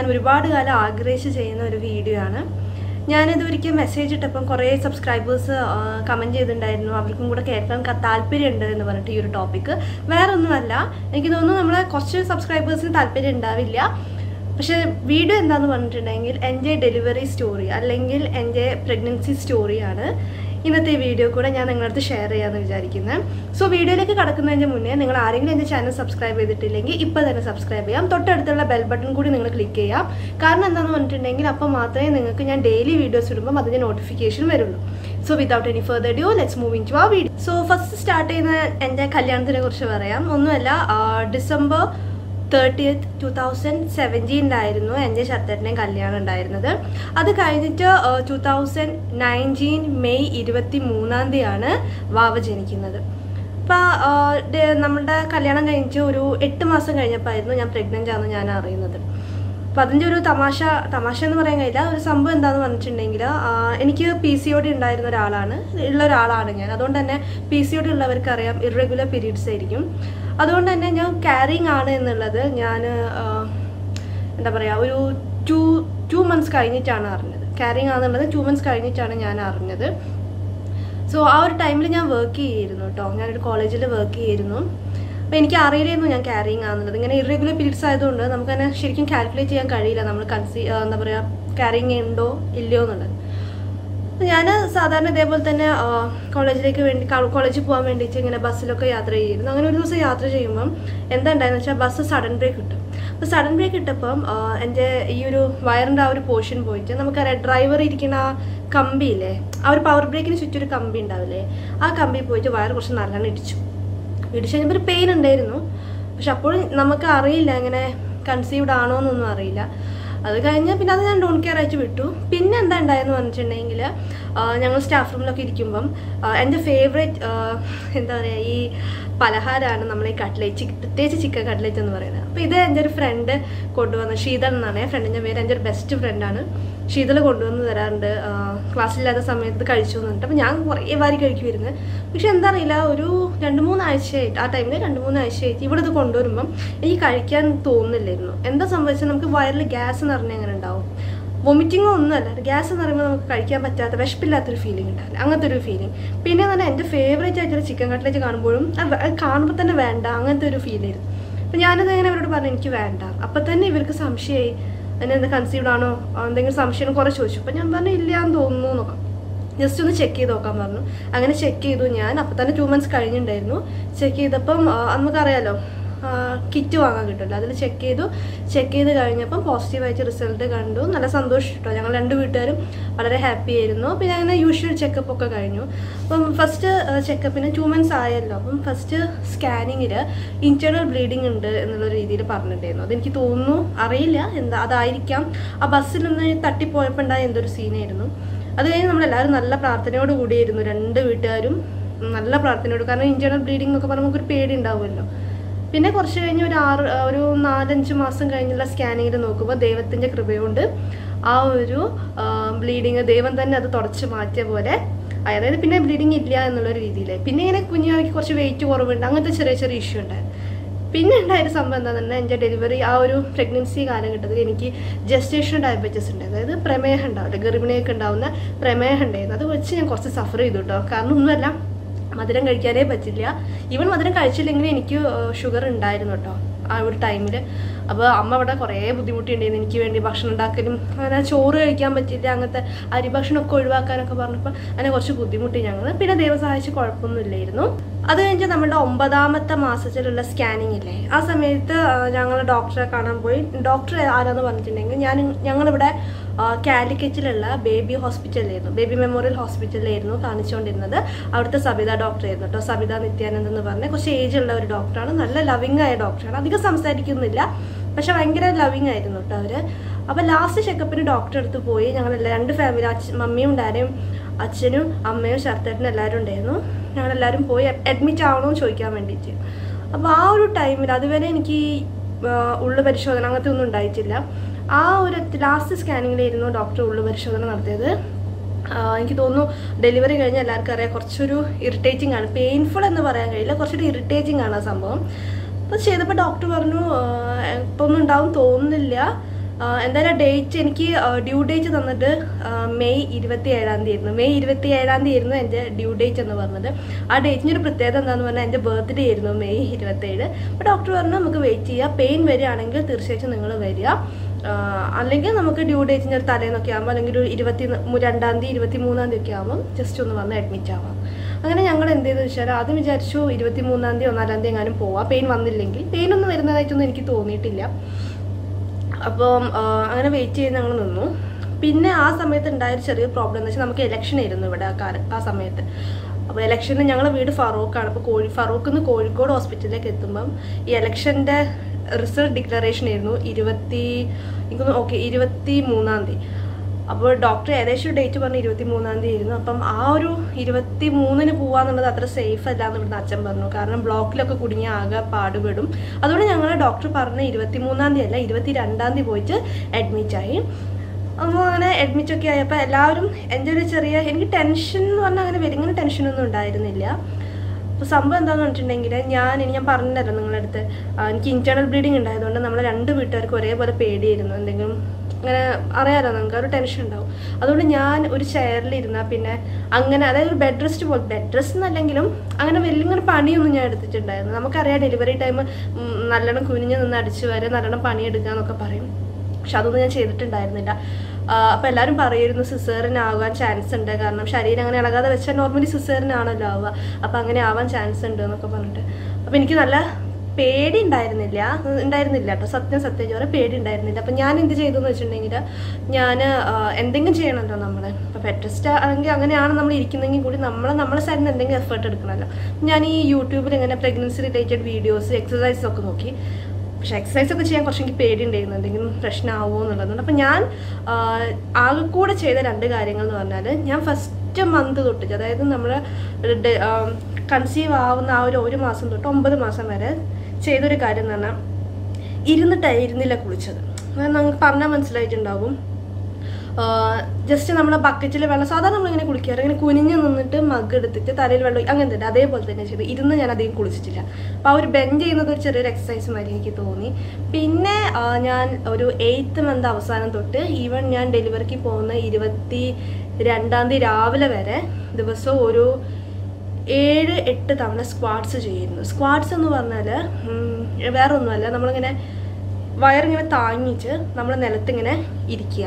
ഞാൻ ഒരുപാട് കാലം ആഗ്രഹിച്ച് ചെയ്യുന്ന ഒരു വീഡിയോ ആണ് ഞാനിത് ഒരിക്കൽ മെസ്സേജ് ഇട്ടപ്പം കുറേ സബ്സ്ക്രൈബേഴ്സ് കമൻറ്റ് ചെയ്തിട്ടുണ്ടായിരുന്നു അവർക്കും കൂടെ കേൾക്കാൻ ക- താല്പര്യമുണ്ട് എന്ന് പറഞ്ഞിട്ട് ഈ ഒരു ടോപ്പിക്ക് വേറെ ഒന്നുമല്ല എനിക്ക് തോന്നുന്നു നമ്മളെ കുറച്ച് സബ്സ്ക്രൈബേഴ്സിന് താല്പര്യം ഉണ്ടാവില്ല പക്ഷെ വീഡിയോ എന്താന്ന് പറഞ്ഞിട്ടുണ്ടെങ്കിൽ എൻ്റെ ഡെലിവറി സ്റ്റോറി അല്ലെങ്കിൽ എൻ്റെ പ്രഗ്നൻസി സ്റ്റോറിയാണ് ഇന്നത്തെ വീഡിയോ കൂടെ ഞാൻ നിങ്ങളുടെ അടുത്ത് ഷെയർ ചെയ്യാമെന്ന് വിചാരിക്കുന്നത് സോ വീഡിയോയിലേക്ക് കടക്കുന്നതിന് മുന്നേ നിങ്ങൾ ആരെങ്കിലും എൻ്റെ ചാനൽ സബ്സ്ക്രൈബ് ചെയ്തിട്ടില്ലെങ്കിൽ ഇപ്പോൾ തന്നെ സബ്സ്ക്രൈബ് ചെയ്യാം തൊട്ടടുത്തുള്ള ബെൽ ബട്ടൺ കൂടി നിങ്ങൾ ക്ലിക്ക് ചെയ്യാം കാരണം എന്താണെന്ന് പറഞ്ഞിട്ടുണ്ടെങ്കിൽ അപ്പോൾ മാത്രമേ നിങ്ങൾക്ക് ഞാൻ ഡെയിലി വീഡിയോസ് ഇടുമ്പോൾ അതിൻ്റെ നോട്ടിഫിക്കേഷൻ വരുള്ളൂ so without any further due let's moving to ആ വീഡിയോ സോ ഫസ്റ്റ് സ്റ്റാർട്ട് ചെയ്യുന്ന എൻ്റെ കല്യാണത്തിനെ കുറിച്ച് പറയാം ഒന്നുമല്ല ഡിസംബർ തേർട്ടിയത്ത് ടു തൗസൻഡ് സെവൻറ്റീനിലായിരുന്നു എൻ്റെ ശരത്തേട്ടൻ്റെയും കല്യാണം ഉണ്ടായിരുന്നത് അത് കഴിഞ്ഞിട്ട് ടു തൗസൻഡ് നയൻറ്റീൻ മെയ് ഇരുപത്തി മൂന്നാം തീയതിയാണ് വാവ ജനിക്കുന്നത് അപ്പോൾ നമ്മുടെ കല്യാണം കഴിഞ്ഞിട്ട് ഒരു എട്ട് മാസം കഴിഞ്ഞപ്പോഴായിരുന്നു ഞാൻ പ്രഗ്നൻ്റ് ആണെന്ന് ഞാൻ അറിയുന്നത് അപ്പം അതിൻ്റെ ഒരു തമാശ തമാശ എന്ന് പറയാൻ കഴിയില്ല ഒരു സംഭവം എന്താണെന്ന് പറഞ്ഞിട്ടുണ്ടെങ്കിൽ എനിക്ക് പി സി ഒ ഡി ഉണ്ടായിരുന്ന ഒരാളാണ് ഉള്ള ഒരാളാണ് ഞാൻ അതുകൊണ്ട് തന്നെ പി സി ഒ ഡി ഉള്ളവർക്ക് അറിയാം ഇറഗുലർ പീരീഡ്സ് ആയിരിക്കും അതുകൊണ്ട് തന്നെ ഞാൻ ക്യാരിങ് ആണ് എന്നുള്ളത് ഞാൻ എന്താ പറയുക ഒരു ടു ടു മന്ത്സ് കഴിഞ്ഞിട്ടാണ് അറിഞ്ഞത് ക്യാരിങ് ആണെന്നുള്ളത് ടു മന്ത്സ് കഴിഞ്ഞിട്ടാണ് ഞാൻ അറിഞ്ഞത് സോ ആ ഒരു ടൈമിൽ ഞാൻ വർക്ക് ചെയ്യായിരുന്നു കേട്ടോ ഞാനൊരു കോളേജിൽ വർക്ക് ചെയ്യായിരുന്നു അപ്പോൾ എനിക്ക് അറിയില്ലായിരുന്നു ഞാൻ ക്യാരിങ് ആണെന്നുള്ളത് ഇങ്ങനെ ഇറഗുലർ പീരീഡ്സ് ആയതുകൊണ്ട് നമുക്ക് തന്നെ ശരിക്കും കാൽക്കുലേറ്റ് ചെയ്യാൻ കഴിയില്ല നമ്മൾ കൺസീ എന്താ പറയുക ക്യാരിങ് ഉണ്ടോ ഇല്ലയോ എന്നുള്ളത് ഞാൻ സാധാരണ ഇതേപോലെ തന്നെ കോളേജിലേക്ക് വേണ്ടി കോളേജിൽ പോകാൻ വേണ്ടിയിട്ട് ഇങ്ങനെ ബസ്സിലൊക്കെ യാത്ര ചെയ്യുന്നു അങ്ങനെ ഒരു ദിവസം യാത്ര ചെയ്യുമ്പം എന്താ ഉണ്ടായെന്ന് വെച്ചാൽ ബസ് സഡൻ ബ്രേക്ക് കിട്ടും അപ്പോൾ സഡൻ ബ്രേക്ക് ഇട്ടപ്പം ആ, എൻ്റെ ഈ ഒരു വയറിൻ്റെ ആ ഒരു പോർഷൻ പോയിട്ട് നമുക്കറിയാം ഡ്രൈവർ ഇരിക്കുന്ന ആ കമ്പിയില്ലേ ആ ഒരു പവർ ബ്രേക്കിന് ചുറ്റും ഒരു കമ്പി ഉണ്ടാവില്ലേ ആ കമ്പി പോയിട്ട് വയർ കുറച്ച് നല്ലോണം ഇടിച്ചു ഇടിച്ചു കഴിഞ്ഞപ്പോൾ ഒരു പെയിൻ ഉണ്ടായിരുന്നു പക്ഷെ അപ്പോൾ നമുക്ക് അറിയില്ല ഇങ്ങനെ കൺസീവ്ഡ് ആണോ എന്നൊന്നും അറിയില്ല അത് കഴിഞ്ഞ് പിന്നെ അത് ഞാൻ ഡോൺ കെയർ ആയിട്ട് വിട്ടു പിന്നെ എന്താ ഉണ്ടായെന്ന് പറഞ്ഞിട്ടുണ്ടെങ്കിൽ ഞങ്ങൾ സ്റ്റാഫ് റൂമിലൊക്കെ ഇരിക്കുമ്പം ആ, എൻ്റെ ഫേവറേറ്റ് എന്താ പറയുക ഈ പലഹാരമാണ് നമ്മൾ ഈ കട്ട്ലേറ്റ് പ്രത്യേകിച്ച് ചിക്കൻ കട്ട്ലേറ്റ് എന്ന് പറയുന്നത് അപ്പോൾ ഇത് എൻ്റെ ഒരു ഫ്രണ്ട് കൊണ്ടുവന്ന ശീതൾ എന്നാണ് ഫ്രണ്ടിൻ്റെ പേര് എൻ്റെ ഒരു ബെസ്റ്റ് ഫ്രണ്ടാണ് ശീതൾ കൊണ്ടുവന്ന് തരാറുണ്ട് ആ, ക്ലാസ്സില്ലാത്ത സമയത്ത് കഴിച്ചു എന്ന് പറഞ്ഞിട്ട് അപ്പോൾ ഞാൻ കുറേ വാരി കഴിക്കുമായിരുന്നു പക്ഷെ എന്താ അറിയില്ല ഒരു രണ്ട് മൂന്ന് ആഴ്ചയായിട്ട് ആ ടൈമിൽ രണ്ട് മൂന്ന് ആഴ്ചയായിട്ട് ഇവിടെ ഇത് കൊണ്ടുവരുമ്പം എനിക്ക് കഴിക്കാൻ തോന്നുന്നില്ലായിരുന്നു എന്താ സംഭവിച്ചാൽ നമുക്ക് വയറിൽ ഗ്യാസ് നിറഞ്ഞ എങ്ങനെ ഉണ്ടാവും വൊമിറ്റിങ്ങോ ഒന്നുമല്ല ഗ്യാസ് എന്ന് പറയുമ്പോൾ നമുക്ക് കഴിക്കാൻ പറ്റാത്ത വിശപ്പില്ലാത്തൊരു ഫീലിംഗ് ഉണ്ടാവില്ല അങ്ങനത്തെ ഒരു ഫീലിംഗ് പിന്നെ തന്നെ എൻ്റെ ഫേവറേറ്റ് ആയിട്ടൊരു ചിക്കൻ കട്ട്ലേറ്റ് കാണുമ്പോഴും അത് വേ- അത് കാണുമ്പോൾ തന്നെ വേണ്ട അങ്ങനത്തെ ഒരു ഫീലായിരുന്നു അപ്പം ഞാനത് ഇങ്ങനെ അവരോട് പറഞ്ഞു എനിക്ക് വേണ്ട അപ്പം തന്നെ ഇവർക്ക് സംശയമായി അതിന് എന്താ കൺസീവ്ഡ് ആണോ ആ, എന്തെങ്കിലും സംശയം കുറേ ചോദിച്ചു അപ്പം ഞാൻ പറഞ്ഞു ഇല്ല എന്ന് തോന്നുന്നു എന്നൊക്കെ ജസ്റ്റ് ഒന്ന് ചെക്ക് ചെയ്ത് നോക്കാൻ പറഞ്ഞു അങ്ങനെ ചെക്ക് ചെയ്തു ഞാൻ അപ്പം തന്നെ ടു മന്ത്സ് കഴിഞ്ഞിട്ടുണ്ടായിരുന്നു ചെക്ക് ചെയ്തപ്പം ആ, നമുക്കറിയാലോ കിറ്റ് വാങ്ങാൻ കിട്ടുമല്ലോ അതിൽ ചെക്ക് ചെയ്തു ചെക്ക് ചെയ്ത് കഴിഞ്ഞപ്പം പോസിറ്റീവായിട്ട് റിസൾട്ട് കണ്ടു നല്ല സന്തോഷം കേട്ടോ ഞങ്ങൾ രണ്ട് വീട്ടുകാരും വളരെ ഹാപ്പി ആയിരുന്നു പിന്നെ അങ്ങനെ യൂഷ്വൽ ചെക്കപ്പ് ഒക്കെ കഴിഞ്ഞു അപ്പം ഫസ്റ്റ് ചെക്കപ്പിന് ടു മന്ത്സ് ആയല്ലോ അപ്പം ഫസ്റ്റ് സ്കാനിങ്ങിൽ ഇന്റേണൽ ബ്ലീഡിങ് ഉണ്ട് എന്നുള്ള രീതിയിൽ പറഞ്ഞിട്ടുണ്ടായിരുന്നു അതെനിക്ക് തോന്നുന്നു അറിയില്ല എന്താ അതായിരിക്കാം ആ ബസ്സിൽ നിന്ന് തട്ടിപ്പോയപ്പോൾ ഉണ്ടായ എന്തൊരു സീനായിരുന്നു അത് കഴിഞ്ഞ് നമ്മളെല്ലാവരും നല്ല പ്രാർത്ഥനയോട് കൂടിയായിരുന്നു രണ്ട് വീട്ടുകാരും നല്ല പ്രാർത്ഥനയോട് കാരണം ഇന്റേണൽ ബ്ലീഡിംഗ് എന്നൊക്കെ പറയുമ്പോൾ നമുക്കൊരു പേടി ഉണ്ടാവുമല്ലോ പിന്നെ കുറച്ച് കഴിഞ്ഞ് ഒരു ആറ് ഒരു നാലഞ്ച് മാസം കഴിഞ്ഞുള്ള സ്കാനിങ്ങിൽ നോക്കുമ്പോൾ ദൈവത്തിൻ്റെ കൃപയുണ്ട് ആ ഒരു ബ്ലീഡിങ് ദൈവം തന്നെ അത് തുടച്ച് മാറ്റിയ പോലെ അതായത് പിന്നെ ബ്ലീഡിങ് ഇല്ല എന്നുള്ള രീതിയിൽ പിന്നെ ഇങ്ങനെ കുഞ്ഞാൾക്ക് കുറച്ച് വെയിറ്റ് കുറവുണ്ട് അങ്ങനത്തെ ചെറിയ ചെറിയ ഇഷ്യൂ ഉണ്ടായിരുന്നു പിന്നെ ഉണ്ടായൊരു സംഭവം എന്താണെന്ന് പറഞ്ഞാൽ എൻ്റെ ഡെലിവറി ആ ഒരു പ്രഗ്നൻസി കാലഘട്ടത്തിൽ എനിക്ക് ജസ്റ്റേഷൻ ഡയബറ്റീസ് ഉണ്ട് അതായത് പ്രമേഹം ഉണ്ടാവില്ല ഗർഭിണിയൊക്കെ ഉണ്ടാവുന്ന പ്രമേഹം ഉണ്ടായിരുന്നു അത് വെച്ച് ഞാൻ കുറച്ച് സഫർ ചെയ്തു കേട്ടോ കാരണം ഒന്നുമല്ല മധുരം കഴിക്കാനേ പറ്റില്ല ഈവൻ മധുരം കഴിച്ചില്ലെങ്കിൽ എനിക്ക് ഷുഗർ ഉണ്ടായിരുന്നു കേട്ടോ ആ ഒരു ടൈമിൽ അപ്പോൾ അമ്മ അവിടെ കുറേ ബുദ്ധിമുട്ടുണ്ടായിരുന്നു എനിക്ക് വേണ്ടി ഭക്ഷണം ഉണ്ടാക്കലും അങ്ങനെ ചോറ് കഴിക്കാൻ പറ്റില്ല അങ്ങനത്തെ അരി ഭക്ഷണമൊക്കെ ഒഴിവാക്കാനൊക്കെ പറഞ്ഞപ്പോൾ അങ്ങനെ കുറച്ച് ബുദ്ധിമുട്ടി ഞങ്ങൾ പിന്നെ ദൈവം സഹായിച്ച് കുഴപ്പമൊന്നുമില്ലായിരുന്നു അത് കഴിഞ്ഞ് നമ്മുടെ ഒമ്പതാമത്തെ മാസത്തിലുള്ള സ്കാനിങ് ഇല്ലേ ആ സമയത്ത് ഞങ്ങൾ ഡോക്ടറെ കാണാൻ പോയി ഡോക്ടർ ആരാന്ന് പറഞ്ഞിട്ടുണ്ടെങ്കിൽ ഞാൻ ഞങ്ങളിവിടെ ആ, കാലിക്കറ്റിലുള്ള ബേബി ഹോസ്പിറ്റലിലായിരുന്നു ബേബി മെമ്മോറിയൽ ഹോസ്പിറ്റലിലായിരുന്നു കാണിച്ചുകൊണ്ടിരുന്നത് അവിടുത്തെ സബിത ഡോക്ടറായിരുന്നു കേട്ടോ സബിത നിത്യാനന്ദ് എന്ന് പറഞ്ഞ കുറച്ച് ഏജ് ഉള്ള ഒരു ഡോക്ടറാണ് നല്ല ലവിങ് ആയ ഡോക്ടറാണ് അധികം സംസാരിക്കുന്നില്ല പക്ഷെ ഭയങ്കര ലവിങ് ആയിരുന്നു കേട്ടോ അവര് അപ്പോൾ ലാസ്റ്റ് ചെക്കപ്പിന് ഡോക്ടറെ അടുത്ത് പോയി ഞങ്ങൾ രണ്ട് ഫാമിലി അച്ഛൻ മമ്മിയും ഡാഡിയും അച്ഛനും അമ്മയും ശരത്തേട്ടനും എല്ലാവരും ഉണ്ടായിരുന്നു ഞങ്ങളെല്ലാവരും പോയി അഡ്മിറ്റ് ആവണോ എന്ന് ചോദിക്കാൻ വേണ്ടിയിട്ട് അപ്പോൾ ആ ഒരു ടൈമിൽ അതുവരെ എനിക്ക് ഈ, ആ, ഉള്ളു പരിശോധന അങ്ങനത്തെ ഒന്നും ഉണ്ടായിട്ടില്ല ആ ഒരു ലാസ്റ്റ് സ്കാനിങ്ങിലായിരുന്നു ഡോക്ടർ ഉള്ളു പരിശോധന നടത്തിയത് ആ, എനിക്ക് തോന്നുന്നു ഡെലിവറി കഴിഞ്ഞ എല്ലാവർക്കും അറിയാം കുറച്ചൊരു ഇറിറ്റേറ്റിംഗ് ആണ് പെയിൻഫുൾ എന്ന് പറയാൻ കഴിയില്ല കുറച്ചൊരു ഇറിറ്റേറ്റിംഗ് ആണ് ആ സംഭവം അപ്പോൾ ചെയ്തപ്പോൾ ഡോക്ടർ പറഞ്ഞു ഇപ്പോൾ ഒന്നും ഉണ്ടാവും തോന്നുന്നില്ല ആ, എന്തായാലും ഡേറ്റ് എനിക്ക് ഡ്യൂ ഡേറ്റ് തന്നിട്ട് ആ, മെയ് ഇരുപത്തി ഏഴാം തീയതി ആയിരുന്നു മെയ് ഇരുപത്തി ഏഴാം തീയതി ആയിരുന്നു എൻ്റെ ഡ്യൂ ഡേറ്റ് എന്ന് പറഞ്ഞത് ആ ഡേറ്റിന് ഒരു പ്രത്യേകത എന്താണെന്ന് പറഞ്ഞാൽ എൻ്റെ ബർത്ത്ഡേ ആയിരുന്നു മെയ് ഇരുപത്തേഴ് അപ്പോൾ ഡോക്ടർ പറഞ്ഞു നമുക്ക് വെയിറ്റ് ചെയ്യുക പെയിൻ വരികയാണെങ്കിൽ തീർച്ചയായിട്ടും നിങ്ങൾ വരിക ആ, അല്ലെങ്കിൽ നമുക്ക് ഡ്യൂ ഡേറ്റിൻ്റെ ഒരു തലേന്നൊക്കെ ആകുമ്പോൾ അല്ലെങ്കിൽ ഒരു ഇരുപത്തി മു- രണ്ടാം തീയതി ഇരുപത്തി മൂന്നാം തീയതി ഒക്കെ ആകുമ്പോൾ ജസ്റ്റ് ഒന്ന് വന്ന് അഡ്മിറ്റ് ആവാം അങ്ങനെ ഞങ്ങൾ എന്ത് ചെയ്തെന്ന് വെച്ചാൽ ആദ്യം വിചാരിച്ചു ഇരുപത്തി മൂന്നാം തീയതി ഒന്നാം തീയതി എങ്ങാനും പോവാം പെയിൻ വന്നില്ലെങ്കിൽ പെയിൻ ഒന്നും വരുന്നതായിട്ടൊന്നും എനിക്ക് തോന്നിയിട്ടില്ല അപ്പം ആ, അങ്ങനെ വെയിറ്റ് ചെയ്ത് ഞങ്ങൾ നിന്നു പിന്നെ ആ സമയത്ത് ഉണ്ടായൊരു ചെറിയ പ്രോബ്ലം എന്ന് വെച്ചാൽ നമുക്ക് ഇലക്ഷൻ ആയിരുന്നു ഇവിടെ ആ കാല ആ സമയത്ത് അപ്പോൾ ഇലക്ഷന് ഞങ്ങളുടെ വീട് ഫറൂഖാണ് അപ്പോൾ കോഴി ഫറൂഖിൽ നിന്ന് കോഴിക്കോട് ഹോസ്പിറ്റലിലേക്ക് എത്തുമ്പം ഈ ഇലക്ഷൻ്റെ റിസൾട്ട് ഡിക്ലറേഷൻ ആയിരുന്നു ഇരുപത്തി എനിക്ക് ഓക്കെ ഇരുപത്തി മൂന്നാം തീയതി അപ്പോൾ ഡോക്ടർ ഏകദേശം ഡേറ്റ് പറഞ്ഞ് ഇരുപത്തി മൂന്നാം തീയതി ആയിരുന്നു അപ്പം ആ ഒരു ഇരുപത്തി മൂന്നിന് പോവാന്നുള്ളത് അത്ര സേഫ് അല്ല എന്ന് ഇവിടുന്ന് അച്ഛൻ പറഞ്ഞു കാരണം ബ്ലോക്കിലൊക്കെ കുടുങ്ങി ആകെ പാടുപെടും അതുകൊണ്ട് ഞങ്ങൾ ഡോക്ടർ പറഞ്ഞ ഇരുപത്തി മൂന്നാം തീയതി അല്ല ഇരുപത്തി രണ്ടാം തീയതി പോയിട്ട് അഡ്മിറ്റ് ആയി അപ്പോൾ അങ്ങനെ അഡ്മിറ്റ് ഒക്കെ ആയപ്പോൾ എല്ലാവരും എൻ്റെ ഒരു ചെറിയ എനിക്ക് ടെൻഷൻ എന്ന് പറഞ്ഞാൽ അങ്ങനെ വലിയ ഇങ്ങനെ ടെൻഷനൊന്നും ഉണ്ടായിരുന്നില്ല അപ്പോൾ സംഭവം എന്താണെന്ന് വെച്ചിട്ടുണ്ടെങ്കിൽ ഞാൻ ഇനി ഞാൻ പറഞ്ഞല്ലോ നിങ്ങളുടെ അടുത്ത് ആ, എനിക്ക് ഇന്റേണൽ ബ്ലീഡിങ് ഉണ്ടായതുകൊണ്ട് നമ്മൾ രണ്ട് വീട്ടുകാർക്കും ഒരേപോലെ പേടിയായിരുന്നു എന്തെങ്കിലും അങ്ങനെ അറിയാലോ നമുക്ക് ആ ഒരു ടെൻഷൻ ഉണ്ടാവും അതുകൊണ്ട് ഞാൻ ഒരു ചെയറിൽ ഇരുന്നാൽ പിന്നെ അങ്ങനെ അതായത് ഒരു ബെഡ് റെസ്റ്റ് പോലെ ബെഡ് റെസ്റ്റ് എന്നല്ലെങ്കിലും അങ്ങനെ വലിയ ഇങ്ങനെ പണിയൊന്നും ഞാൻ എടുത്തിട്ടുണ്ടായിരുന്നു നമുക്കറിയാം ഡെലിവറി ടൈം നല്ലോണം കുനിഞ്ഞ് നിന്ന് അടിച്ചു വരെ നല്ലോണം പണിയെടുക്കുക എന്നൊക്കെ പറയും പക്ഷെ അതൊന്നും ഞാൻ ചെയ്തിട്ടുണ്ടായിരുന്നില്ല അപ്പം എല്ലാവരും പറയുന്നു സിസേറിനാകാൻ ചാൻസ് ഉണ്ട് കാരണം ശരീരം അങ്ങനെ ഇളകാതെ വെച്ചാൽ നോർമലി സിസേറിനാണല്ലോ ആവുക അപ്പം അങ്ങനെ ആവാൻ ചാൻസ് ഉണ്ട് എന്നൊക്കെ പറഞ്ഞിട്ട് അപ്പം എനിക്ക് നല്ല പേടി ഉണ്ടായിരുന്നില്ല ഉണ്ടായിരുന്നില്ല കേട്ടോ സത്യം സത്യം ചോറ പേടി ഉണ്ടായിരുന്നില്ല അപ്പം ഞാൻ എന്ത് ചെയ്തു എന്ന് വെച്ചിട്ടുണ്ടെങ്കിൽ ഞാൻ എന്തെങ്കിലും ചെയ്യണമല്ലോ നമ്മൾ ഇപ്പോൾ പെറ്റസ്റ്റ് ആണെങ്കിൽ അങ്ങനെയാണ് നമ്മൾ ഇരിക്കുന്നെങ്കിൽ കൂടി നമ്മൾ നമ്മളെ സൈഡിൽ നിന്ന് എന്തെങ്കിലും എഫേർട്ട് എടുക്കണമല്ലോ ഞാൻ ഈ യൂട്യൂബിൽ ഇങ്ങനെ പ്രഗ്നൻസി റിലേറ്റഡ് വീഡിയോസ് എക്സസൈസ് ഒക്കെ നോക്കി പക്ഷെ എക്സസൈസ് ഒക്കെ ചെയ്യാൻ കുറച്ച് എനിക്ക് പേടിയുണ്ടായിരുന്നു എന്തെങ്കിലും പ്രശ്നമാവുമോ എന്നുള്ളതുകൊണ്ട് അപ്പം ഞാൻ ആകെ കൂടെ ചെയ്ത രണ്ട് കാര്യങ്ങൾ എന്ന് പറഞ്ഞാൽ ഞാൻ ഫസ്റ്റ് മന്ത് തൊട്ട് അതായത് നമ്മൾ കൺസീവ് ആവുന്ന ആ ഒരു ഒരു മാസം തൊട്ട് ഒമ്പത് മാസം വരെ ചെയ്തൊരു കാര്യം എന്ന് പറഞ്ഞാൽ ഇരുന്നിട്ടായിരുന്നില്ല കുളിച്ചത് അതായത് നമുക്ക് പറഞ്ഞാൽ മനസ്സിലായിട്ടുണ്ടാവും ജസ്റ്റ് നമ്മൾ ബക്കറ്റിൽ വെള്ളം സാധാരണ നമ്മളിങ്ങനെ കുളിക്കാറ് ഇങ്ങനെ കുനിഞ്ഞ് നിന്നിട്ട് മഗ് എടുത്തിട്ട് തലയിൽ വെള്ളം അങ്ങനെ തന്നെ അതേപോലെ തന്നെ ചെയ്തു ഇരുന്ന് ഞാൻ അധികം കുളിച്ചിട്ടില്ല അപ്പോൾ ആ ഒരു ബെൻഡ് ചെയ്യുന്നത് ഒരു ചെറിയൊരു എക്സസൈസ് മാതിരി എനിക്ക് തോന്നി പിന്നെ ആ, ഞാൻ ഒരു എയ്ത്ത് മന്ത് അവസാനം തൊട്ട് ഈവൻ ഞാൻ ഡെലിവറിക്ക് പോകുന്ന ഇരുപത്തി രണ്ടാം തീയതി രാവിലെ വരെ ദിവസവും ഒരു ഏഴ് എട്ട് തവണ സ്ക്വാഡ്സ് ചെയ്യുന്നു സ്ക്വാഡ്സ് എന്ന് പറഞ്ഞാൽ വേറെ ഒന്നുമല്ല നമ്മളിങ്ങനെ വയറിങ്ങനെ താങ്ങിച്ച് നമ്മൾ നിലത്തിങ്ങനെ ഇരിക്കുക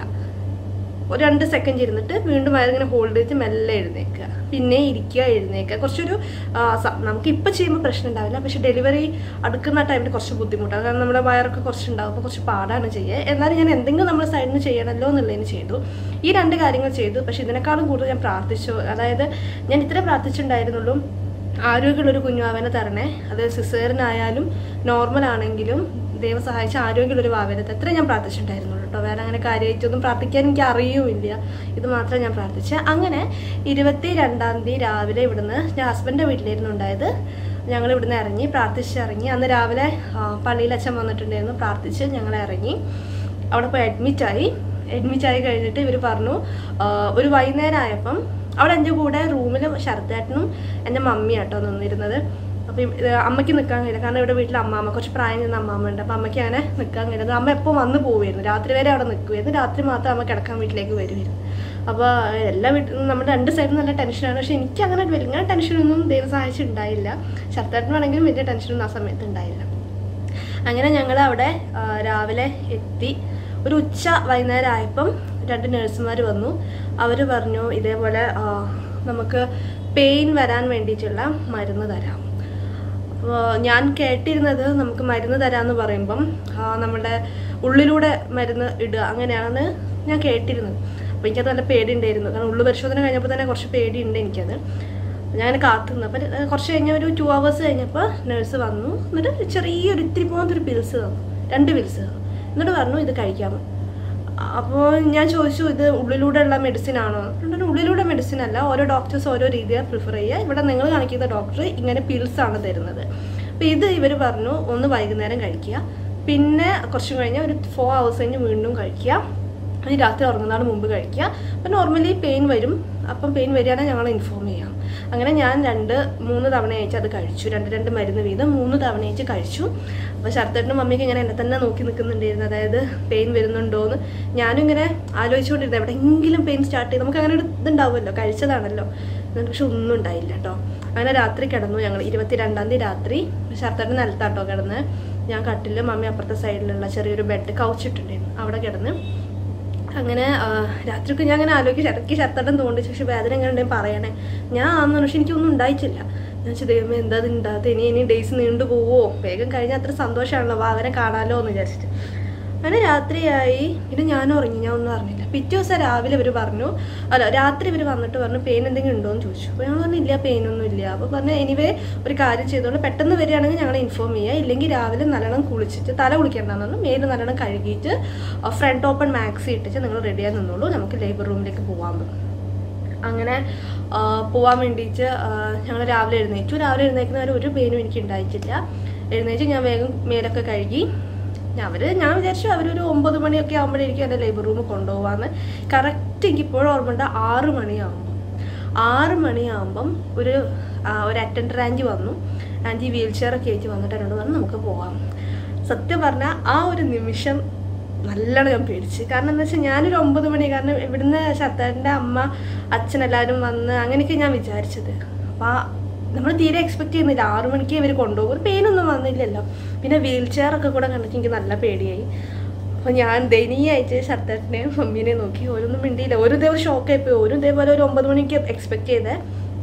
ഒരു രണ്ട് സെക്കൻഡ് ഇരുന്നിട്ട് വീണ്ടും വയറിങ്ങനെ ഹോൾഡ് ചെയ്ത് മെല്ലെ എഴുന്നേക്കുക പിന്നെ ഇരിക്കുക എഴുന്നേക്കുക കുറച്ചൊരു ആ, സ- നമുക്ക് ഇപ്പം ചെയ്യുമ്പോൾ പ്രശ്നം ഉണ്ടാവില്ല പക്ഷെ ഡെലിവറി അടുക്കുന്ന ടൈമിൽ കുറച്ച് ബുദ്ധിമുട്ടാണ് കാരണം നമ്മുടെ വയറൊക്കെ കുറച്ചുണ്ടാവും അപ്പോൾ കുറച്ച് പാടാണ് ചെയ്യുക എന്നാലും ഞാൻ എന്തെങ്കിലും നമ്മൾ സൈഡിൽ നിന്ന് ചെയ്യണമല്ലോ എന്നുള്ളതിന് ചെയ്തു ഈ രണ്ട് കാര്യങ്ങൾ ചെയ്തു പക്ഷെ ഇതിനേക്കാളും കൂടുതൽ ഞാൻ പ്രാർത്ഥിച്ചു അതായത് ഞാൻ ഇത്രേ പ്രാർത്ഥിച്ചിട്ടുണ്ടായിരുന്നുള്ളൂ ആരോഗ്യമുള്ളൊരു കുഞ്ഞുവാവനെ തരണേ അത് സിസേറിനായാലും നോർമൽ ആണെങ്കിലും ദൈവം സഹായിച്ച ആരോഗ്യമുള്ളൊരു വാവനത്തെ എത്ര ഞാൻ പ്രാർത്ഥിച്ചിട്ടുണ്ടായിരുന്നുള്ളൂ കേട്ടോ വേറെ അങ്ങനെ കാര്യമായിട്ടൊന്നും പ്രാർത്ഥിക്കാൻ എനിക്ക് അറിയുമില്ല ഇത് മാത്രമേ ഞാൻ പ്രാർത്ഥിച്ച അങ്ങനെ ഇരുപത്തി രണ്ടാം തീയതി രാവിലെ ഇവിടുന്ന് ഞാൻ ഹസ്ബൻഡിൻ്റെ വീട്ടിലായിരുന്നു ഉണ്ടായത് ഞങ്ങൾ ഇവിടുന്ന് ഇറങ്ങി പ്രാർത്ഥിച്ച് ഇറങ്ങി അന്ന് രാവിലെ ആ, പള്ളിയിൽ അച്ഛൻ വന്നിട്ടുണ്ടായിരുന്നു പ്രാർത്ഥിച്ച് ഞങ്ങൾ ഇറങ്ങി അവിടെ പോയി അഡ്മിറ്റായി അഡ്മിറ്റായി കഴിഞ്ഞിട്ട് ഇവർ പറഞ്ഞു ആ, ഒരു വൈകുന്നേരം ആയപ്പം അവിടെ എൻ്റെ കൂടെ റൂമിൽ ശരത്തേട്ടനും എൻ്റെ മമ്മിയാട്ടോ നിന്നിരുന്നത് അപ്പം ഇത് അമ്മയ്ക്ക് നിൽക്കാൻ കഴിയില്ല കാരണം ഇവിടെ വീട്ടിൽ അമ്മാമ്മ കുറച്ച് പ്രായം ചെന്ന അമ്മാമ്മ ഉണ്ട് അപ്പം അമ്മയ്ക്ക് അങ്ങനെ നിൽക്കാൻ കഴിയില്ല അമ്മ എപ്പോൾ വന്ന് പോവുമായിരുന്നു രാത്രി വരെ അവിടെ നിൽക്കുമായിരുന്നു രാത്രി മാത്രം അമ്മ കിടക്കാൻ വീട്ടിലേക്ക് വരുമായിരുന്നു അപ്പോൾ എല്ലാ വീട്ടിൽ നമ്മുടെ രണ്ട് സൈഡിൽ നല്ല ടെൻഷനാണ് പക്ഷെ എനിക്ക് അങ്ങനെ വലിയ ടെൻഷനൊന്നും ദൈവം സഹായിച്ചിട്ടുണ്ടായില്ല ശരത്തേട്ടനാണെങ്കിലും വലിയ ടെൻഷനൊന്നും ആ സമയത്ത് ഉണ്ടായില്ല അങ്ങനെ ഞങ്ങൾ അവിടെ ആ, രാവിലെ എത്തി ഒരു ഉച്ച വൈകുന്നേരം ആയപ്പം രണ്ട് നഴ്സുമാർ വന്നു അവർ പറഞ്ഞു ഇതേപോലെ ആ, നമുക്ക് പെയിൻ വരാൻ വേണ്ടിയിട്ടുള്ള മരുന്ന് തരാം അപ്പോൾ ഞാൻ കേട്ടിരുന്നത് നമുക്ക് മരുന്ന് തരാമെന്ന് പറയുമ്പം ആ, നമ്മുടെ ഉള്ളിലൂടെ മരുന്ന് ഇടുക അങ്ങനെയാണ് ഞാൻ കേട്ടിരുന്നത് അപ്പോൾ എനിക്കത് നല്ല പേടിയുണ്ടായിരുന്നു കാരണം ഉള്ളു പരിശോധന കഴിഞ്ഞപ്പോൾ തന്നെ കുറച്ച് പേടിയുണ്ട് എനിക്കത് ഞാൻ അങ്ങനെ കാത്തുനിന്നു അപ്പം ഏഹ്, കുറച്ച് കഴിഞ്ഞ ഒരു ടു അവേഴ്സ് കഴിഞ്ഞപ്പോൾ നേഴ്സ് വന്നു എന്നിട്ട് ചെറിയൊരു ഇത്തിരി പോകുന്നൊരു പിൽസ് തന്നു രണ്ട് പിൽസ് തന്നു എന്നിട്ട് പറഞ്ഞു ഇത് കഴിക്കാമെന്ന് അപ്പോൾ ഞാൻ ചോദിച്ചു ഇത് ഉള്ളിലൂടെ ഉള്ള മെഡിസിൻ ആണോ എന്നിട്ട് ഉള്ളിലൂടെ മെഡിസിൻ അല്ല ഓരോ ഡോക്ടേഴ്സ് ഓരോ രീതിയാണ് പ്രിഫർ ചെയ്യുക ഇവിടെ നിങ്ങൾ കാണിക്കുന്ന ഡോക്ടർ ഇങ്ങനെ പിൽസ് ആണ് തരുന്നത് അപ്പോൾ ഇത് ഇവർ പറഞ്ഞു ഒന്ന് വൈകുന്നേരം കഴിക്കുക പിന്നെ കുറച്ച് കഴിഞ്ഞ് ഒരു ഫോർ ഹവേഴ്സ് കഴിഞ്ഞ് വീണ്ടും കഴിക്കുക ഇനി രാത്രി ഉറങ്ങുന്നതിന് മുമ്പ് കഴിക്കുക അപ്പം നോർമലി പെയിൻ വരും അപ്പം പെയിൻ വരികയാണെങ്കിൽ ഞങ്ങൾ ഇൻഫോം ചെയ്യാം അങ്ങനെ ഞാൻ രണ്ട് മൂന്ന് തവണ അയച്ച് അത് കഴിച്ചു രണ്ട് രണ്ട് മരുന്ന് വീതം മൂന്ന് തവണ അയച്ച് കഴിച്ചു അപ്പോൾ ശരത്തേട്ടനും മമ്മിക്ക് ഇങ്ങനെ എന്നെ തന്നെ നോക്കി നിൽക്കുന്നുണ്ടായിരുന്നു അതായത് പെയിൻ വരുന്നുണ്ടോ എന്ന് ഞാനും ഇങ്ങനെ ആലോചിച്ചുകൊണ്ടിരുന്നത് എവിടെയെങ്കിലും പെയിൻ സ്റ്റാർട്ട് ചെയ്ത് നമുക്ക് അങ്ങനെ ഒരു ഇതുണ്ടാവുമല്ലോ കഴിച്ചതാണല്ലോ എന്നിട്ട് പക്ഷെ ഒന്നും ഉണ്ടായില്ല കേട്ടോ അങ്ങനെ രാത്രി കിടന്നു ഞങ്ങൾ ഇരുപത്തിരണ്ടാം തീയതി രാത്രി ശരത്തേട്ടൻ നിലത്താട്ടോ കിടന്ന് ഞാൻ കട്ടിൽ മമ്മി അപ്പുറത്തെ സൈഡിലുള്ള ചെറിയൊരു ബെഡ് കൗച്ചിട്ടുണ്ടായിരുന്നു അവിടെ കിടന്ന് അങ്ങനെ ആ, രാത്രിയൊക്കെ ഞാൻ അങ്ങനെ ആലോചിച്ച് ഇടയ്ക്ക് ശർത്തട്ടം തോന്നിച്ചു പക്ഷെ വേദന എങ്ങനെ ഉണ്ടെങ്കിൽ പറയണേ ഞാൻ ആന്ന് പക്ഷെ എനിക്കൊന്നും ഉണ്ടായിട്ടില്ല ഞാൻ വെച്ചാൽ ദൈവമേ എന്താ ഇത് ഉണ്ടാകത്ത് ഇനി ഇനി ഡേയ്സ് നീണ്ടു പോവോ വേഗം കഴിഞ്ഞാൽ അത്ര സന്തോഷമാണല്ലോ വാ അവനെ കാണാലോ എന്ന് വിചാരിച്ചിട്ട് അങ്ങനെ രാത്രിയായി പിന്നെ ഞാൻ ഉറങ്ങി ഞാൻ ഒന്നും അറിഞ്ഞില്ല പിറ്റേ ദിവസം രാവിലെ ഇവർ പറഞ്ഞു അല്ല രാത്രി ഇവർ വന്നിട്ട് പറഞ്ഞു പെയിൻ എന്തെങ്കിലും ഉണ്ടോ എന്ന് ചോദിച്ചു അപ്പോൾ ഞങ്ങൾ പറഞ്ഞു ഇല്ല പെയിനൊന്നും ഇല്ല അപ്പോൾ പറഞ്ഞു എനിവേ ഒരു കാര്യം ചെയ്തുകൊണ്ട് പെട്ടെന്ന് വരികയാണെങ്കിൽ ഞങ്ങൾ ഇൻഫോം ചെയ്യുക ഇല്ലെങ്കിൽ രാവിലെ നല്ലോണം കുളിച്ചിട്ട് തല കുളിക്കേണ്ടെന്ന് പറഞ്ഞു മേല് നല്ലോണം കഴുകിയിട്ട് ഫ്രണ്ട് ഓപ്പൺ മാക്സി ഇട്ടിട്ട് നിങ്ങൾ റെഡിയായി നിന്നോളൂ നമുക്ക് ലേബർ റൂമിലേക്ക് പോകാൻ പറഞ്ഞു അങ്ങനെ ആ, പോവാൻ വേണ്ടിയിട്ട് ഞങ്ങൾ രാവിലെ എഴുന്നേറ്റു രാവിലെ എഴുന്നേക്കുന്ന ഒരു പെയിനും എനിക്ക് ഉണ്ടായിട്ടില്ല എഴുന്നേറ്റ് ഞാൻ വേഗം മേലൊക്കെ കഴുകി ഞാൻ അവർ ഞാൻ വിചാരിച്ചു അവരൊരു ഒമ്പത് മണിയൊക്കെ ആകുമ്പോഴേക്കും എൻ്റെ ലേബർ റൂമിൽ കൊണ്ടുപോകാമെന്ന് കറക്റ്റ് എനിക്ക് ഇപ്പോഴും ഓർമ്മയുണ്ട് ആറ് മണിയാകുമ്പോൾ ആറ് മണിയാകുമ്പം ഒരു ആ, ഒരു അറ്റൻഡർ ആൻറ്റി വന്നു ആൻറ്റി വീൽ ചെയറൊക്കെ ആയിട്ട് വന്നിട്ട് എന്നോട് പറഞ്ഞു നമുക്ക് പോകാം സത്യം പറഞ്ഞാൽ ആ ഒരു നിമിഷം നല്ലോണം ഞാൻ പേടിച്ച് കാരണം എന്താ വെച്ചാൽ ഞാനൊരു ഒമ്പത് മണി കാരണം ഇവിടുന്ന് ശത്താൻ്റെ അമ്മ അച്ഛൻ എല്ലാവരും വന്ന് അങ്ങനെയൊക്കെ ഞാൻ വിചാരിച്ചത് അപ്പോൾ നമ്മൾ തീരെ എക്സ്പെക്ട് ചെയ്യുന്നില്ല ആറു മണിക്ക് ഇവർ കൊണ്ടുപോകും ഒരു പെയിനൊന്നും വന്നില്ലല്ലോ പിന്നെ വീൽ ചെയർ ഒക്കെ കൂടെ കണ്ടിട്ട് എനിക്ക് നല്ല പേടിയായി അപ്പോൾ ഞാൻ ദയനീയായിട്ട് ശർത്തേട്ടനെയും മമ്മീനെയും നോക്കി ഓരോന്നും മിണ്ടിയില്ല ഒരു ഇതേപോലെ ഷോക്കായി പോയി ഒരു ഇതേപോലെ ഒരു ഒമ്പത് മണിക്ക് എക്സ്പെക്ട് ചെയ്തേ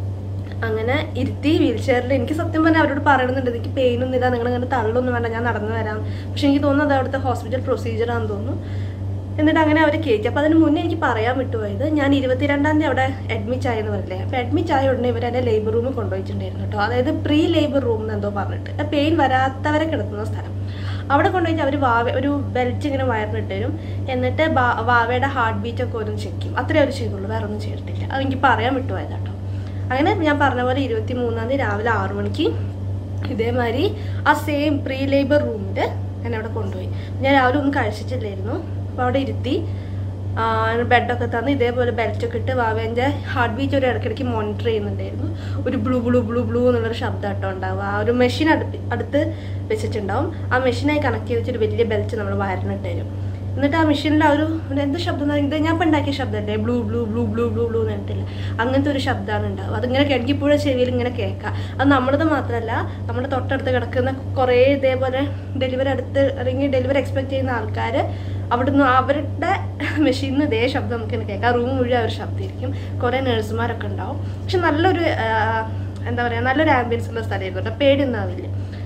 അങ്ങനെ ഇരുത്തി വീൽ ചെയറിൽ എനിക്ക് സത്യം പറഞ്ഞാൽ അവരോട് പറയണമെന്നുണ്ട് എനിക്ക് പെയിനൊന്നും ഇല്ല നിങ്ങൾ അങ്ങനെ തള്ളൊന്നും വേണ്ട ഞാൻ നടന്നു വരാം പക്ഷെ എനിക്ക് തോന്നുന്നത് അവിടുത്തെ ഹോസ്പിറ്റൽ പ്രൊസീജിയറാണെന്ന് തോന്നുന്നു എന്നിട്ട് അങ്ങനെ അവർ കയറ്റി അപ്പോൾ അതിന് മുന്നേ എനിക്ക് പറയാൻ വിട്ടുപോയത് ഞാൻ ഇരുപത്തിരണ്ടാം തീയതി അവിടെ അഡ്മിറ്റ് ആയെന്ന് പറഞ്ഞില്ലേ അപ്പോൾ അഡ്മിറ്റ് ആയ ഉടനെ ഇവർ എന്നെ ലേബർ റൂമിൽ കൊണ്ടുപോയിട്ടുണ്ടായിരുന്നു കേട്ടോ അതായത് പ്രീ ലേബർ റൂം എന്നെന്തോ പറഞ്ഞിട്ട് പെയിൻ വരാത്തവരെ കിടക്കുന്ന സ്ഥലം അവിടെ കൊണ്ടുപോയിട്ട് അവർ വാവ ഒരു ബെൽറ്റ് ഇങ്ങനെ വയറിനിട്ട് തരും എന്നിട്ട് ബാ- വാവയുടെ ഹാർട്ട് ബീറ്റ് ഒക്കെ ഒന്ന് ചെക്ക് ചെയ്യും അത്രേ അവർ ചെയ്തുള്ളൂ വേറെ ഒന്നും ചെയ്തിട്ടില്ല അത് എനിക്ക് പറയാൻ വിട്ടുപോയത് കേട്ടോ അങ്ങനെ ഞാൻ പറഞ്ഞ പോലെ ഇരുപത്തി മൂന്നാം തീയതി രാവിലെ ആറു മണിക്ക് ഇതേമാതിരി ആ സെയിം പ്രീ ലേബർ റൂമിൽ എന്നെ അവിടെ കൊണ്ടുപോയി ഞാൻ രാവിലെ ഒന്നും കഴിച്ചിട്ടില്ലായിരുന്നു അപ്പോൾ അവിടെ ഇരുത്തി ആ, ബെഡൊക്കെ തന്ന് ഇതേപോലെ ബെൽറ്റൊക്കെ ഇട്ട് വാവേൻ്റെ ഹാർട്ട് ബീറ്റ് ഒരു ഇടയ്ക്കിടയ്ക്ക് മോണിറ്റർ ചെയ്യുന്നുണ്ടായിരുന്നു ഒരു ബ്ലൂ ബ്ലൂ ബ്ലൂ ബ്ലൂ എന്നുള്ളൊരു ശബ്ദം കേട്ടോ ഉണ്ടാവുക ആ ഒരു മെഷീൻ അടുത്ത് അടുത്ത് വെച്ചിട്ടുണ്ടാവും ആ മെഷീനായി കണക്ട് ചെയ്ത് വെച്ചൊരു വലിയ ബെൽറ്റ് നമ്മൾ വയറിനിട്ട് തരും എന്നിട്ട് ആ മെഷീനിൽ ആ ഒരു ഒരു എന്ത് ശബ്ദം എന്ന് പറയുന്നത് ഇത് ഞാൻ ഇപ്പം ഉണ്ടാക്കിയ ശബ്ദമല്ലേ blue blue blue blue blue blue എന്ന് പറഞ്ഞിട്ടില്ല അങ്ങനത്തെ ഒരു ശബ്ദമാണ് ഉണ്ടാവുക അതിങ്ങനെ എനിക്കിപ്പോഴും ചെവിയിൽ ഇങ്ങനെ കേൾക്കാം അത് നമ്മളത് മാത്രമല്ല നമ്മുടെ തൊട്ടടുത്ത് കിടക്കുന്ന കുറേ ഇതേപോലെ ഡെലിവറി അടുത്ത് അല്ലെങ്കിൽ ഡെലിവറി എക്സ്പെക്ട് ചെയ്യുന്ന ആൾക്കാർ അവിടുന്ന് അവരുടെ മെഷീനിൽ നിന്ന് ഇതേ ശബ്ദം നമുക്ക് ഇങ്ങനെ കേൾക്കാം റൂം മുഴുവൻ അവർ ശബ്ദമായിരിക്കും കുറേ നഴ്സുമാരൊക്കെ ഉണ്ടാവും പക്ഷെ നല്ലൊരു ആ, എന്താ പറയുക നല്ലൊരു ആംബിയൻസ് ഉള്ള സ്ഥലമായിരുന്നു കേട്ടോ പേടിയൊന്നും ആവില്ല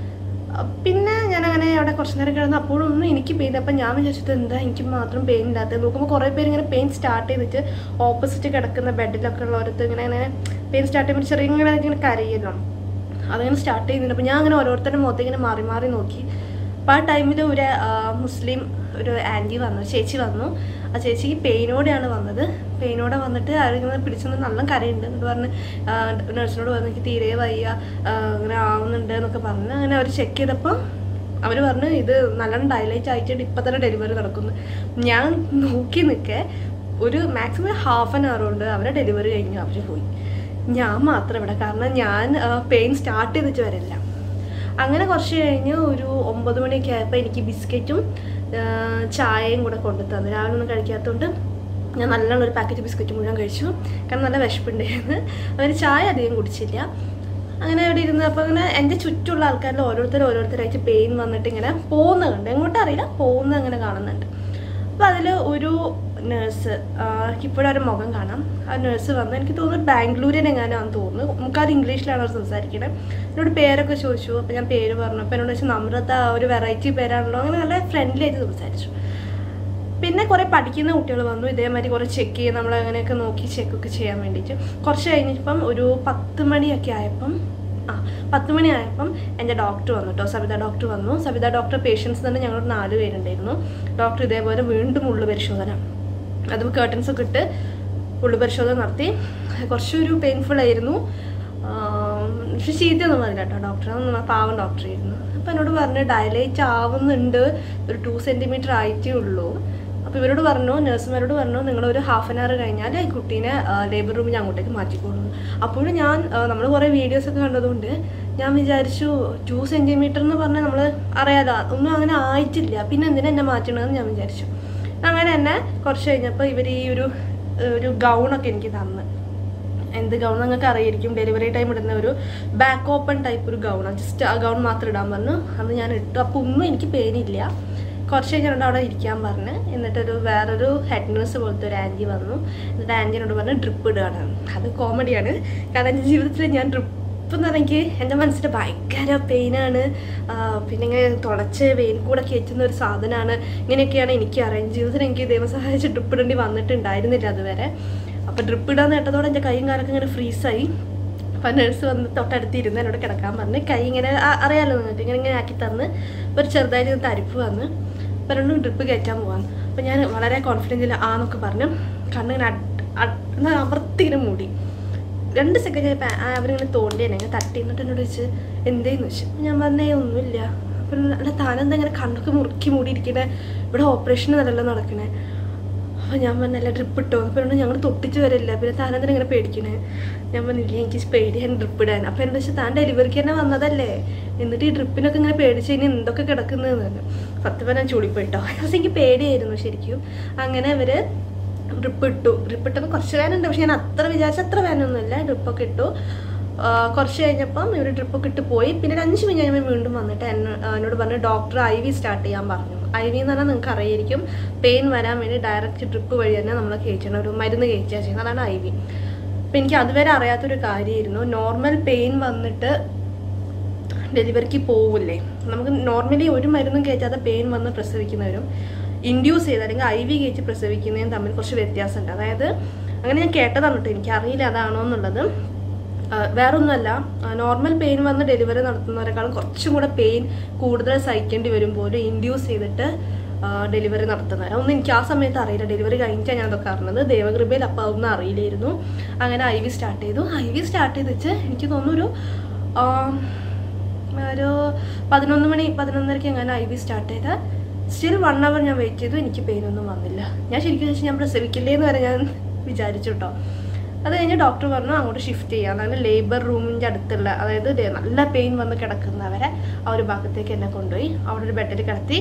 പിന്നെ ഞാൻ അങ്ങനെ അവിടെ കുറച്ച് നേരം കിടന്നു അപ്പോഴൊന്നും എനിക്ക് പെയിൻ അപ്പം ഞാൻ വിചാരിച്ചത് എന്താ എനിക്ക് മാത്രം പെയിൻ ഇല്ലാത്തത് നോക്കുമ്പോൾ കുറേ പേര് ഇങ്ങനെ പെയിൻ സ്റ്റാർട്ട് ചെയ്തിട്ട് ഓപ്പോസിറ്റ് കിടക്കുന്ന ബെഡിലൊക്കെ ഉള്ളവരത്ത് ഇങ്ങനെ ഇങ്ങനെ പെയിൻ സ്റ്റാർട്ട് ചെയ്യുമ്പോൾ ചെറിയ ഇങ്ങനെ ഇങ്ങനെ കരയല്ലോ അതങ്ങനെ സ്റ്റാർട്ട് ചെയ്യുന്നുണ്ട് അപ്പോൾ ഞാൻ അങ്ങനെ ഓരോരുത്തരുടെ മുഖത്ത് ഇങ്ങനെ മാറി മാറി നോക്കി അപ്പോൾ ആ ടൈമിൽ ഒരു ആ, മുസ്ലിം ഒരു ആൻറ്റി വന്നു ചേച്ചി വന്നു ആ ചേച്ചി പെയിനോടെയാണ് വന്നത് പെയിനോടെ വന്നിട്ട് ആരെങ്കിലും പിടിച്ചൊന്ന് നല്ല കരയുണ്ട് എന്നിട്ട് പറഞ്ഞ് നഴ്സിനോട് പറഞ്ഞു എനിക്ക് തീരെ വയ്യ ആ, അങ്ങനെ ആവുന്നുണ്ട് എന്നൊക്കെ പറഞ്ഞ് അങ്ങനെ അവർ ചെക്ക് ചെയ്തപ്പോൾ അവർ പറഞ്ഞു ഇത് നല്ലോണം ഡയലൈറ്റ് ആയിട്ട് ഇപ്പം തന്നെ ഡെലിവറി നടക്കുന്നു ഞാൻ നോക്കി നിൽക്കെ ഒരു മാക്സിമം ഹാഫ് ആൻ അവർ കൊണ്ട് അവരെ ഡെലിവറി കഴിഞ്ഞു അവർ പോയി ഞാൻ മാത്രം ഇവിടെ കാരണം ഞാൻ പെയിൻ സ്റ്റാർട്ട് ചെയ്തിട്ട് വരില്ല അങ്ങനെ കുറച്ച് കഴിഞ്ഞ് ഒരു ഒമ്പത് മണിയൊക്കെ ആയപ്പോൾ എനിക്ക് ബിസ്ക്കറ്റും ആ, ചായയും കൂടെ കൊണ്ടു തന്നു രാവിലെ ഒന്നും കഴിക്കാത്തതുകൊണ്ട് ഞാൻ നല്ലോണം ഒരു പാക്കറ്റ് ബിസ്ക്കറ്റ് മുഴുവൻ കഴിച്ചു കാരണം നല്ല വിശപ്പുണ്ടായിരുന്നു അവർ ചായ അധികം കുടിച്ചില്ല അങ്ങനെ അവിടെ ഇരുന്ന് അപ്പോൾ അങ്ങനെ എൻ്റെ ചുറ്റുള്ള ആൾക്കാരിൽ ഓരോരുത്തർ ഓരോരുത്തരായിട്ട് പെയിൻ വന്നിട്ട് ഇങ്ങനെ പോകുന്ന കണ്ട് എങ്ങോട്ടും അറിയില്ല പോകുന്ന അങ്ങനെ കാണുന്നുണ്ട് അപ്പോൾ അതിൽ ഒരു നേഴ്സ് ഇപ്പോഴും ഒരു മുഖം കാണാം ആ നേഴ്സ് വന്ന് എനിക്ക് തോന്നുന്നു ബാംഗ്ലൂരിൽ എങ്ങാനാന്ന് തോന്നുന്നു നമുക്കത് ഇംഗ്ലീഷിലാണ് അവർ സംസാരിക്കണത് എന്നോട് പേരൊക്കെ ചോദിച്ചു അപ്പോൾ ഞാൻ പേര് പറഞ്ഞു അപ്പോൾ എന്നോട് ചോദിച്ചു നമ്രത ഒരു വെറൈറ്റി പേരാണല്ലോ അങ്ങനെ നല്ല ഫ്രണ്ട്ലി ആയിട്ട് സംസാരിച്ചു പിന്നെ കുറേ പഠിക്കുന്ന കുട്ടികൾ വന്നു ഇതേമാതിരി കുറേ ചെക്ക് ചെയ്ത് നമ്മൾ അങ്ങനെയൊക്കെ നോക്കി ചെക്കൊക്കെ ചെയ്യാൻ വേണ്ടിയിട്ട് കുറച്ച് കഴിഞ്ഞപ്പം ഒരു പത്ത് മണിയൊക്കെ ആയപ്പം ആ പത്ത് മണി ആയപ്പം എൻ്റെ ഡോക്ടർ വന്നു കേട്ടോ സവിത ഡോക്ടർ വന്നു സവിത ഡോക്ടർ പേഷ്യൻസ് തന്നെ ഞങ്ങൾ നാല് പേരുണ്ടായിരുന്നു ഡോക്ടർ ഇതേപോലെ വീണ്ടും ഉള്ളു പരിശോധന അതും കേട്ടൻസ് ഒക്കെ ഇട്ട് ഉള്ളു പരിശോധന നടത്തി കുറച്ചൊരു പെയിൻഫുൾ ആയിരുന്നു ആം, പക്ഷെ ചീത്തയൊന്നും പറഞ്ഞില്ല കേട്ടോ ഡോക്ടർ പാവം ഡോക്ടറായിരുന്നു അപ്പം എന്നോട് പറഞ്ഞു ഡയലേറ്റ് ആവുന്നുണ്ട് ഒരു ടു സെൻറ്റിമീറ്റർ ആയിട്ടേ ഉള്ളൂ അപ്പം അപ്പോൾ ഇവരോട് പറഞ്ഞു നഴ്സുമാരോട് പറഞ്ഞു നിങ്ങളൊരു ഹാഫ് ആൻ അവർ കഴിഞ്ഞാൽ ഈ കുട്ടീനെ ലേബർ റൂമിൽ ഞാൻ അങ്ങോട്ടേക്ക് മാറ്റിക്കോളൂ അപ്പോഴും ഞാൻ നമ്മൾ കുറേ വീഡിയോസൊക്കെ കണ്ടതുകൊണ്ട് ഞാൻ വിചാരിച്ചു ടു സെൻറ്റിമീറ്റർ എന്ന് പറഞ്ഞാൽ നമ്മൾ അറിയാലോ ഒന്നും അങ്ങനെ ആയിട്ടില്ല പിന്നെ എന്തിനാ എന്നെ മാറ്റണമെന്ന് ഞാൻ വിചാരിച്ചു അങ്ങനെ തന്നെ കുറച്ച് കഴിഞ്ഞപ്പോൾ ഇവർ ഈ ഒരു ഒരു ഗൗണൊക്കെ എനിക്ക് തന്ന് എന്ത് ഗൗൺ നിങ്ങൾക്ക് അറിയായിരിക്കും ഡെലിവറി ടൈം ഇടുന്ന ഒരു ബാക്ക് ഓപ്പൺ ടൈപ്പ് ഒരു ഗൗണാണ് ജസ്റ്റ് ആ ഗൗൺ മാത്രം ഇടാൻ പറഞ്ഞു അന്ന് ഞാൻ ഇട്ടു അപ്പോൾ ഒന്നും എനിക്ക് പേനില്ല കുറച്ച് കഴിഞ്ഞിട്ട് അവിടെ ഇരിക്കാൻ പറഞ്ഞ് എന്നിട്ടൊരു വേറൊരു ഹെഡ് നേഴ്സ് പോലത്തെ ഒരു ആൻറ്റി വന്നു എന്നിട്ട് ആൻറ്റിനോട് പറഞ്ഞ് ഡ്രിപ്പ് ഇടുകയാണ് അത് കോമഡിയാണ് കാരണം എൻ്റെ ജീവിതത്തിൽ ഞാൻ ഡ്രിപ്പ് എന്ന് പറഞ്ഞാൽ എനിക്ക് എൻ്റെ മനസ്സിൽ ഭയങ്കര പെയിനാണ് പിന്നെ ഇങ്ങനെ തുടച്ച് വെയിൽ കൂടെ കയറ്റുന്ന ഒരു സാധനമാണ് ഇങ്ങനെയൊക്കെയാണ് എനിക്ക് അറിയാം ജീവിതത്തിൽ എനിക്ക് ദൈവം സഹായിച്ച് ഡ്രിപ്പ് ഇടേണ്ടി വന്നിട്ടുണ്ടായിരുന്നില്ല അതുവരെ അപ്പോൾ ഡ്രിപ്പ് ഇടാൻ നേട്ടത്തോടെ എൻ്റെ കൈയും കാലൊക്കെ ഇങ്ങനെ ഫ്രീസായി അപ്പം നഴ്സ് വന്ന് തൊട്ടടുത്ത് ഇരുന്ന് എന്നോട് കിടക്കാൻ പറഞ്ഞ് കൈ ഇങ്ങനെ ആ- അറിയാലോ നിങ്ങൾക്ക് ഇങ്ങനെ ഇങ്ങനെ ആക്കി തന്ന് ഒരു ചെറുതായിട്ട് ഒരു തരിപ്പ് വന്ന് അപ്പം രണ്ടും ഡ്രിപ്പ് കയറ്റാൻ പോവാൻ അപ്പം ഞാൻ വളരെ കോൺഫിഡൻറ്റിൽ ആന്നൊക്കെ പറഞ്ഞു കണ്ണിങ്ങനെ അമർത്തി ഇങ്ങനെ മൂടി രണ്ട് സെക്കൻഡ് കഴിഞ്ഞപ്പോൾ അവരിങ്ങനെ തോണ്ടിയാണ് ഇങ്ങനെ തട്ടി എന്നിട്ട് എന്നോട് ചോദിച്ച് എന്തേന്ന് വെച്ചു ഞാൻ പറഞ്ഞേ ഒന്നുമില്ല അപ്പം അല്ല താനെന്താ ഇങ്ങനെ കണ്ണൊക്കെ മുറുക്കി മൂടിയിരിക്കണേ ഇവിടെ ഓപ്പറേഷൻ നല്ലല്ലോ നടക്കണേ അപ്പോൾ ഞാൻ പറഞ്ഞല്ല ഡ്രിപ്പ് ഇട്ടോ അപ്പോൾ എന്നോട് ഞങ്ങൾ തൊട്ടിച്ച് വരില്ല പിന്നെ താനെന്തിനാ ഇങ്ങനെ പേടിക്കണേ ഞാൻ പറഞ്ഞില്ല എനിക്ക് പേടിയാണ് ഡ്രിപ്പ് ഇടാൻ അപ്പോൾ എന്താ വെച്ചാൽ താൻ ഡെലിവറിക്ക് തന്നെ വന്നതല്ലേ എന്നിട്ട് ഈ ഡ്രിപ്പിനൊക്കെ ഇങ്ങനെ പേടിച്ച് ഇനി എന്തൊക്കെ കിടക്കുന്നതെന്ന് പറഞ്ഞു സത്യം പറഞ്ഞാൽ ചൂടിപ്പോയിട്ടോ പക്ഷേ എനിക്ക് പേടിയായിരുന്നു ശരിക്കും അങ്ങനെ അവർ ഡ്രിപ്പ് ഇട്ടു ഡ്രിപ്പ് ഇട്ടപ്പോൾ കുറച്ച് വേനുണ്ട് പക്ഷെ ഞാൻ അത്ര വിചാരിച്ച അത്ര വേനൊന്നുമില്ല ഡ്രിപ്പൊക്കെ ഇട്ടു ആ, കുറച്ച് കഴിഞ്ഞപ്പം ഇവർ ഡ്രിപ്പൊക്കെ ഇട്ട് പോയി പിന്നെ ഒരു അഞ്ച് മിനിറ്റ് കഴിയുമ്പോൾ വീണ്ടും വന്നിട്ട് എന്നെ- ആ, എന്നോട് പറഞ്ഞു ഡോക്ടർ ഐ വി സ്റ്റാർട്ട് ചെയ്യാൻ പറഞ്ഞു ഐ വി എന്ന് പറഞ്ഞാൽ നിങ്ങൾക്ക് അറിയായിരിക്കും പെയിൻ വരാൻ വേണ്ടി ഡയറക്റ്റ് ഡ്രിപ്പ് വഴി തന്നെ നമ്മൾ കയറ്റണം ഒരു മരുന്ന് കയറ്റുക ചെയ്യുന്നത് അതാണ് ഐ വി അപ്പം എനിക്ക് അതുവരെ അറിയാത്തൊരു കാര്യമായിരുന്നു നോർമൽ പെയിൻ വന്നിട്ട് ഡെലിവറിക്ക് പോവില്ലേ നമുക്ക് നോർമലി ഒരു മരുന്നും കയറ്റാതെ പെയിൻ വന്ന് പ്രസവിക്കുന്നവരും ഇൻഡ്യൂസ് ചെയ്ത് അല്ലെങ്കിൽ ഐ വി കയറ്റി പ്രസവിക്കുന്നതും തമ്മിൽ കുറച്ച് വ്യത്യാസമുണ്ട് അതായത് അങ്ങനെ ഞാൻ കേട്ടതാണ് കേട്ടോ എനിക്കറിയില്ല അതാണോ എന്നുള്ളത് ആ, വേറൊന്നുമല്ല നോർമൽ പെയിൻ വന്ന് ഡെലിവറി നടത്തുന്നവരെക്കാളും കുറച്ചും കൂടെ പെയിൻ കൂടുതൽ സഹിക്കേണ്ടി വരും പോലും ഇൻഡ്യൂസ് ചെയ്തിട്ട് ഡെലിവറി നടത്തുന്നവർ ഒന്നും എനിക്ക് ആ സമയത്ത് അറിയില്ല ഡെലിവറി കഴിഞ്ഞിട്ടാണ് ഞാൻ അതൊക്കെ അറിഞ്ഞത് ദേവകൃപയിൽ അപ്പം അതൊന്നും അറിയില്ലായിരുന്നു അങ്ങനെ ഐ വി സ്റ്റാർട്ട് ചെയ്തു ഐ വി സ്റ്റാർട്ട് ചെയ്ത് വെച്ച് എനിക്ക് തോന്നുന്നു ഒരു ആ, ഒരു പതിനൊന്ന് മണി പതിനൊന്നരയ്ക്ക് അങ്ങനെ ഐ വി സ്റ്റാർട്ട് ചെയ്ത സ്റ്റിൽ വൺ അവർ ഞാൻ വെയിറ്റ് ചെയ്തു എനിക്ക് പെയിനൊന്നും വന്നില്ല ഞാൻ ശരിക്കും വെച്ചാൽ ഞാൻ പ്രസവിക്കില്ലേ എന്ന് വരെ ഞാൻ വിചാരിച്ചു കേട്ടോ അത് കഴിഞ്ഞ് ഡോക്ടർ പറഞ്ഞു അങ്ങോട്ട് ഷിഫ്റ്റ് ചെയ്യാം അതായത് ലേബർ റൂമിൻ്റെ അടുത്തുള്ള അതായത് ദേ നല്ല പെയിൻ വന്ന് കിടക്കുന്നവരെ ആ ഒരു ഭാഗത്തേക്ക് എന്നെ കൊണ്ടുപോയി അവിടെ ഒരു ബെഡിൽ കിടത്തി